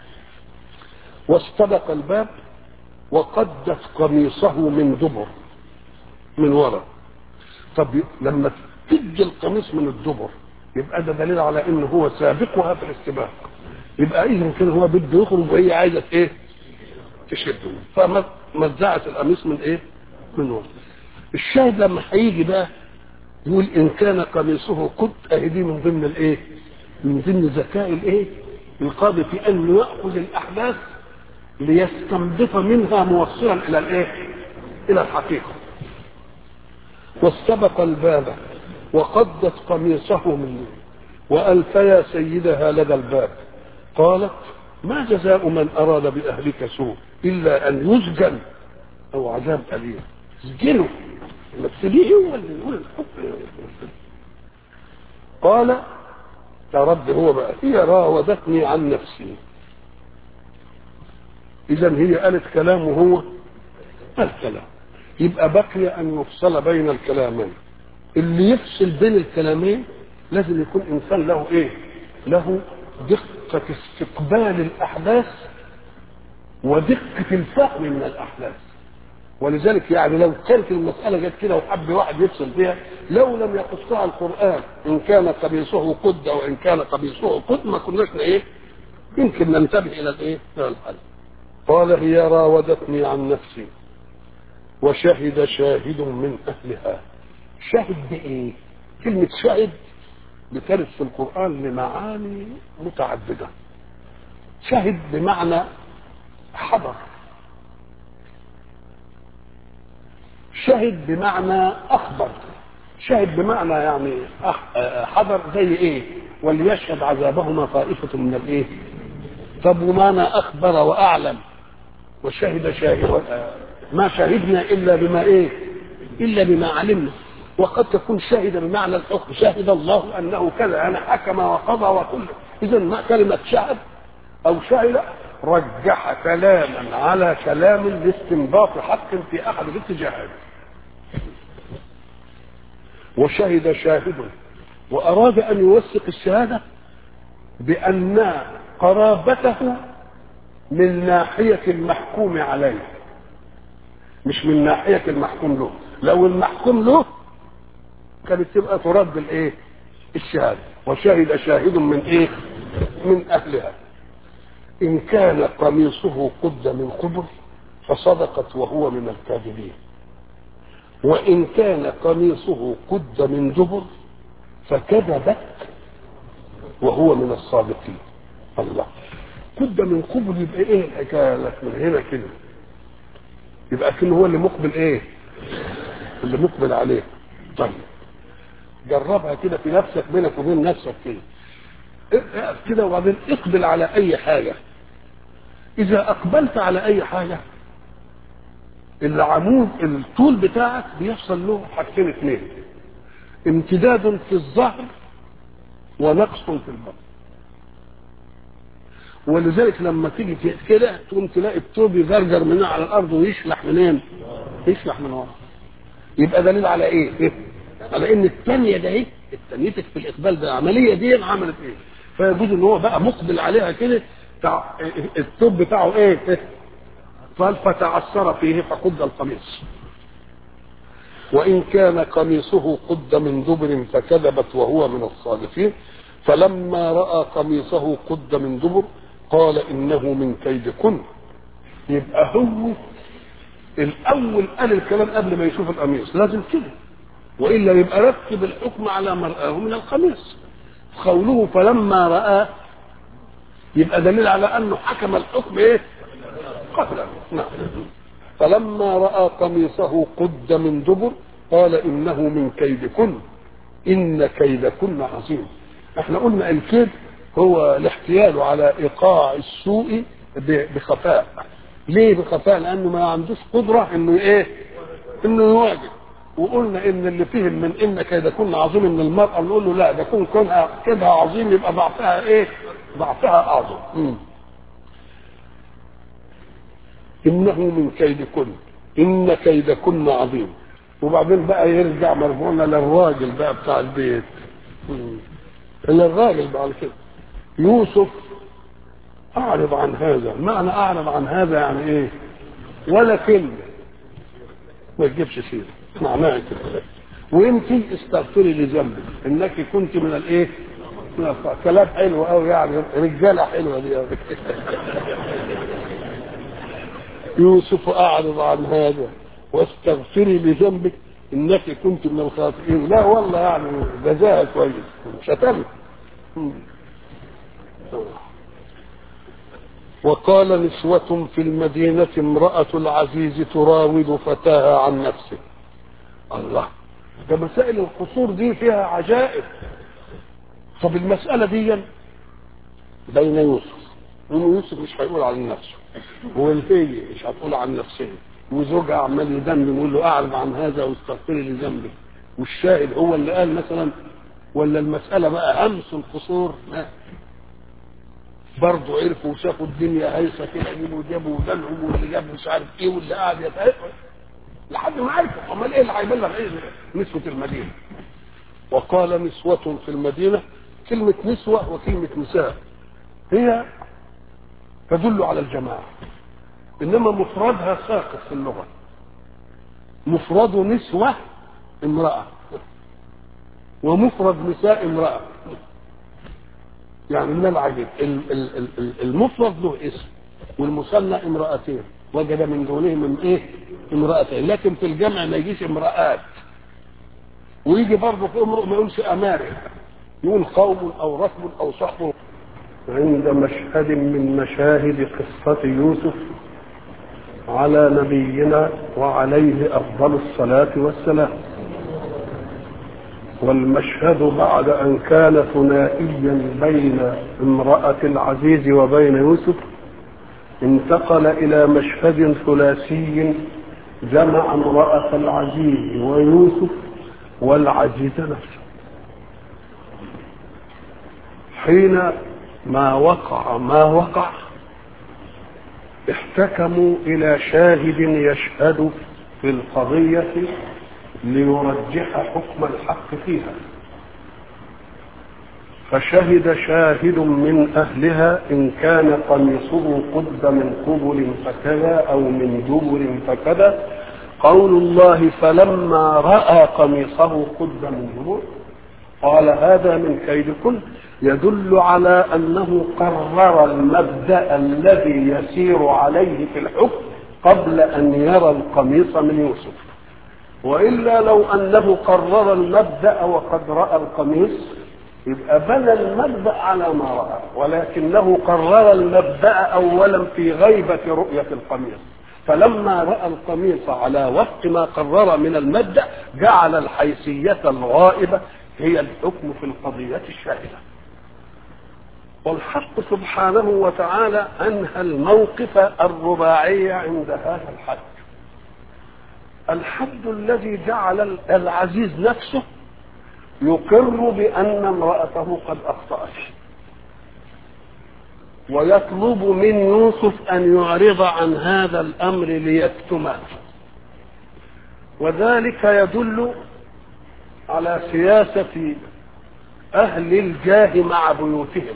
واستبق الباب وقدت قميصه من دبر من ورا طب لما تدي القميص من الدبر يبقى ده دليل على انه هو سابقها في الاستباق يبقى اذا كان هو بده يخرج وهي عايزه ايه تشده فمزعت القميص من ايه من ورا الشاهد لما هيجي بقى يقول ان كان قميصه قد اهي دي من ضمن الايه من ضمن ذكاء الايه القاضي في انه ياخذ الاحداث ليستنبط منها موصلا الى الايه الى الحقيقه واستبق الباب وقدت قميصه من والفيا سيدها لدى الباب قالت ما جزاء من اراد باهلك سوء الا ان يسجن او عذاب اليم اسجنه مثليه هو اللي يقول الحكم قال رد هو بقى هي راودتني عن نفسي اذا هي قالت كلام وهو الكلام يبقى بقي ان يفصل بين الكلامين اللي يفصل بين الكلامين لازم يكون انسان له ايه له دقة استقبال الاحداث ودقة الفهم من الاحداث ولذلك يعني لو كانت المسألة جت كده وحب واحد يفصل بها لو لم يقصها القرآن إن كان قميصه قد أو إن كان قميصه قد ما كناش إيه يمكن ننتبه إلى الإيه إلى الحل قال هي راودتني عن نفسي وشهد شاهد من أهلها شهد بإيه؟ كلمة شهد بترد في القرآن لمعاني متعددة شهد بمعنى حضر شهد بمعنى اخبر شهد بمعنى يعني حضر زي ايه وليشهد عذابهما طائفة من الايه طب ومعنى اخبر واعلم وشهد شاهد ما شهدنا الا بما ايه الا بما علمنا وقد تكون شهد بمعنى الحكم شهد الله انه كذا انا حكم وقضى وكل اذا ما كلمه شهد او شهد رجح كلاما على كلام لاستنباط حق في احد الاتجاهات وشهد شاهد واراد ان يوثق الشهاده بان قرابته من ناحية المحكوم عليه مش من ناحية المحكوم له لو المحكوم له كانت تبقى ترد الايه الشهادة وشهد شاهد من ايه من اهلها ان كان قميصه قد من قبل فصدقت وهو من الكاذبين وان كان قميصه قد من دبر فكذبت وهو من الصادقين الله قد من قبل يبقى ايه الحكايه لك من هنا كده يبقى كأنه هو اللي مقبل ايه اللي مقبل عليه طيب جربها كده في نفسك بينك وبين نفسك كده اقف كده وبعدين اقبل على اي حاجه اذا اقبلت على اي حاجه العمود الطول بتاعك بيحصل له حاجتين اثنين امتداد في الظهر ونقص في البطن ولذلك لما تيجي كده تقوم تلاقي الطوب يزرجر من على الارض ويشلح منين؟ يشلح من ورا يبقى دليل على ايه؟ على ان الثانيه ده ايه؟ الثانيتك في الاقبال ده العمليه دي عملت ايه؟ فيجوز ان هو بقى مقبل عليها كده تع... الطوب بتاعه ايه؟ فتعثر فيه فقد القميص وإن كان قميصه قد من دبر فكذبت وهو من الصادقين فلما رأى قميصه قد من دبر قال إنه من كيدكن يبقى هو الأول قال الكلام قبل ما يشوف القميص لازم كده وإلا يبقى رتب الحكم على ما رآه من القميص قوله فلما رأى يبقى دليل على أنه حكم الحكم إيه قبله نعم فلما راى قميصه قد من دبر قال انه من كيدكن ان كيدكن عظيم احنا قلنا الكيد هو الاحتيال على ايقاع السوء بخفاء ليه بخفاء لانه ما عندوش قدره انه ايه انه يواجه وقلنا ان اللي فهم من ان كيدكن عظيم ان المراه نقول له لا ده كون كونها كيدها عظيم يبقى ضعفها ايه ضعفها اعظم م. انه من كيدكن ان كيدكن عظيم وبعدين بقى يرجع مرجوعنا للراجل بقى بتاع البيت للراجل بقى كده يوسف اعرض عن هذا معنى اعرض عن هذا يعني ايه ولا كلمه ما تجيبش سيره معناها كده وانت استغفري لذنبك انك كنت من الايه من كلام حلو قوي يعني رجاله حلوه دي يوسف اعرض عن هذا واستغفري لذنبك انك كنت من الخاطئين لا والله يعني جزاها كويس شتمت وقال نسوة في المدينة امرأة العزيز تراود فتاها عن نفسه الله ده مسائل القصور دي فيها عجائب طب المسألة دي بين يوسف انه يوسف مش هيقول عن نفسه وهي مش هتقول عن نفسها وزوجها عمال يدمم يقول له اعرض عن هذا واستغفري لذنبك والشاهد هو اللي قال مثلا ولا المساله بقى امس القصور لا برضه عرفوا وشافوا الدنيا هيصه كده يجيبوا جابوا ودلهم واللي جاب مش عارف ايه واللي قاعد يتعرف لحد ما عرفوا امال ايه اللي هيبلغ ايه نسوه المدينه وقال نسوة في المدينة كلمة نسوة وكلمة نساء هي تدل على الجماعة إنما مفردها ساقط في اللغة مفرد نسوة امرأة ومفرد نساء امرأة يعني من العجيب المفرد له اسم والمثنى امرأتين وجد من دونهم من ايه امرأتين لكن في الجمع ما يجيش امرأات ويجي برضه في امرؤ ما يقولش امارئ يقول قوم او ركب او صحب عند مشهد من مشاهد قصة يوسف على نبينا وعليه أفضل الصلاة والسلام والمشهد بعد أن كان ثنائيا بين امرأة العزيز وبين يوسف انتقل إلى مشهد ثلاثي جمع امرأة العزيز ويوسف والعزيز نفسه حين ما وقع ما وقع احتكموا الى شاهد يشهد في القضيه ليرجح حكم الحق فيها فشهد شاهد من أهلها إن كان قميصه قد من قبل فكذا أو من دبر فكذا قول الله فلما رأى قميصه قد من دبر قال هذا من كيدكن يدل على أنه قرر المبدأ الذي يسير عليه في الحكم قبل أن يرى القميص من يوسف وإلا لو أنه قرر المبدأ وقد رأى القميص يبقى بنى المبدأ على ما رأى ولكنه قرر المبدأ أولا في غيبة رؤية القميص فلما رأى القميص على وفق ما قرر من المبدأ جعل الحيثية الغائبة هي الحكم في القضية الشاهدة والحق سبحانه وتعالى أنهى الموقف الرباعي عند هذا الحد الحد الذي جعل العزيز نفسه يقر بأن امرأته قد أخطأت ويطلب من يوسف أن يعرض عن هذا الأمر ليكتمه وذلك يدل على سياسة أهل الجاه مع بيوتهم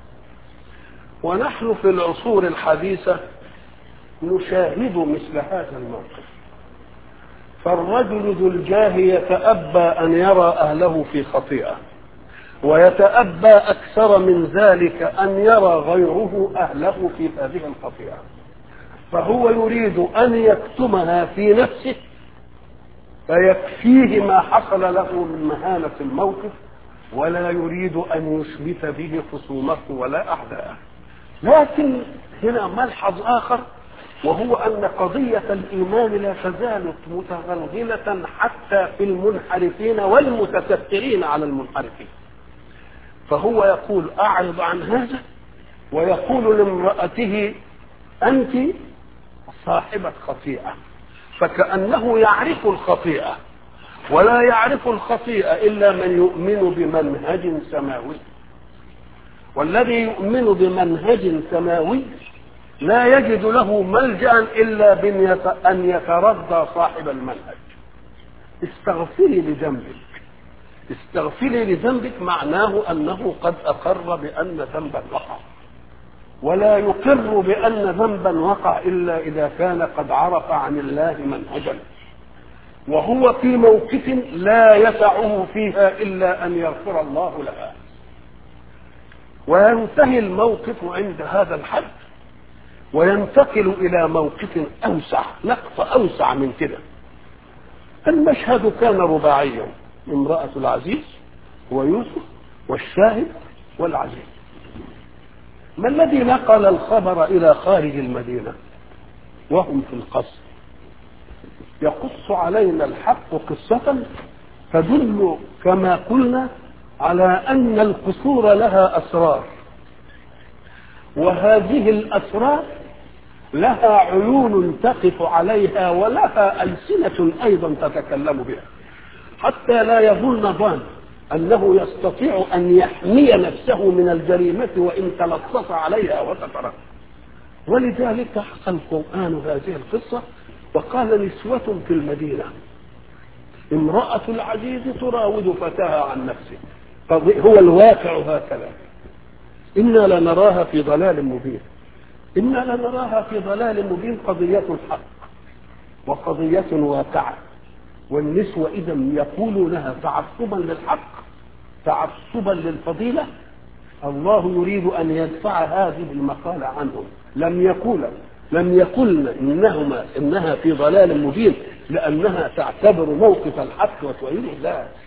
ونحن في العصور الحديثة نشاهد مثل هذا الموقف فالرجل ذو الجاه يتأبى أن يرى أهله في خطيئة ويتأبى أكثر من ذلك أن يرى غيره أهله في هذه الخطيئة فهو يريد أن يكتمها في نفسه فيكفيه ما حصل له من مهانة الموقف ولا يريد أن يشمت به خصومه ولا أعداءه لكن هنا ملحظ آخر وهو أن قضية الإيمان لا تزال متغلغلة حتى في المنحرفين والمتسترين على المنحرفين فهو يقول أعرض عن هذا ويقول لامرأته أنت صاحبة خطيئة فكأنه يعرف الخطيئة ولا يعرف الخطيئة إلا من يؤمن بمنهج سماوي والذي يؤمن بمنهج سماوي لا يجد له ملجا الا بان يترضى صاحب المنهج استغفري لذنبك استغفري لذنبك معناه انه قد اقر بان ذنبا وقع ولا يقر بان ذنبا وقع الا اذا كان قد عرف عن الله منهجا وهو في موقف لا يسعه فيها الا ان يغفر الله لها وينتهي الموقف عند هذا الحد وينتقل الى موقف اوسع نقطه اوسع من كده المشهد كان رباعيا امراه العزيز ويوسف والشاهد والعزيز ما الذي نقل الخبر الى خارج المدينه وهم في القصر يقص علينا الحق قصه تدل كما قلنا على ان القصور لها اسرار وهذه الاسرار لها عيون تقف عليها ولها السنه ايضا تتكلم بها حتى لا يظن ظان انه يستطيع ان يحمي نفسه من الجريمه وان تلصص عليها وسترها ولذلك حكى القران هذه القصه وقال نسوه في المدينه امراه العزيز تراود فتاها عن نفسه هو الواقع هكذا إنا لنراها في ضلال مبين إنا لنراها في ضلال مبين قضية الحق وقضية واقعة والنسوة إذا يقولونها تعصبا للحق تعصبا للفضيلة الله يريد أن يدفع هذه المقالة عنهم لم يقول لم يقلن إنهما إنها في ضلال مبين لأنها تعتبر موقف الحق وتؤيده لا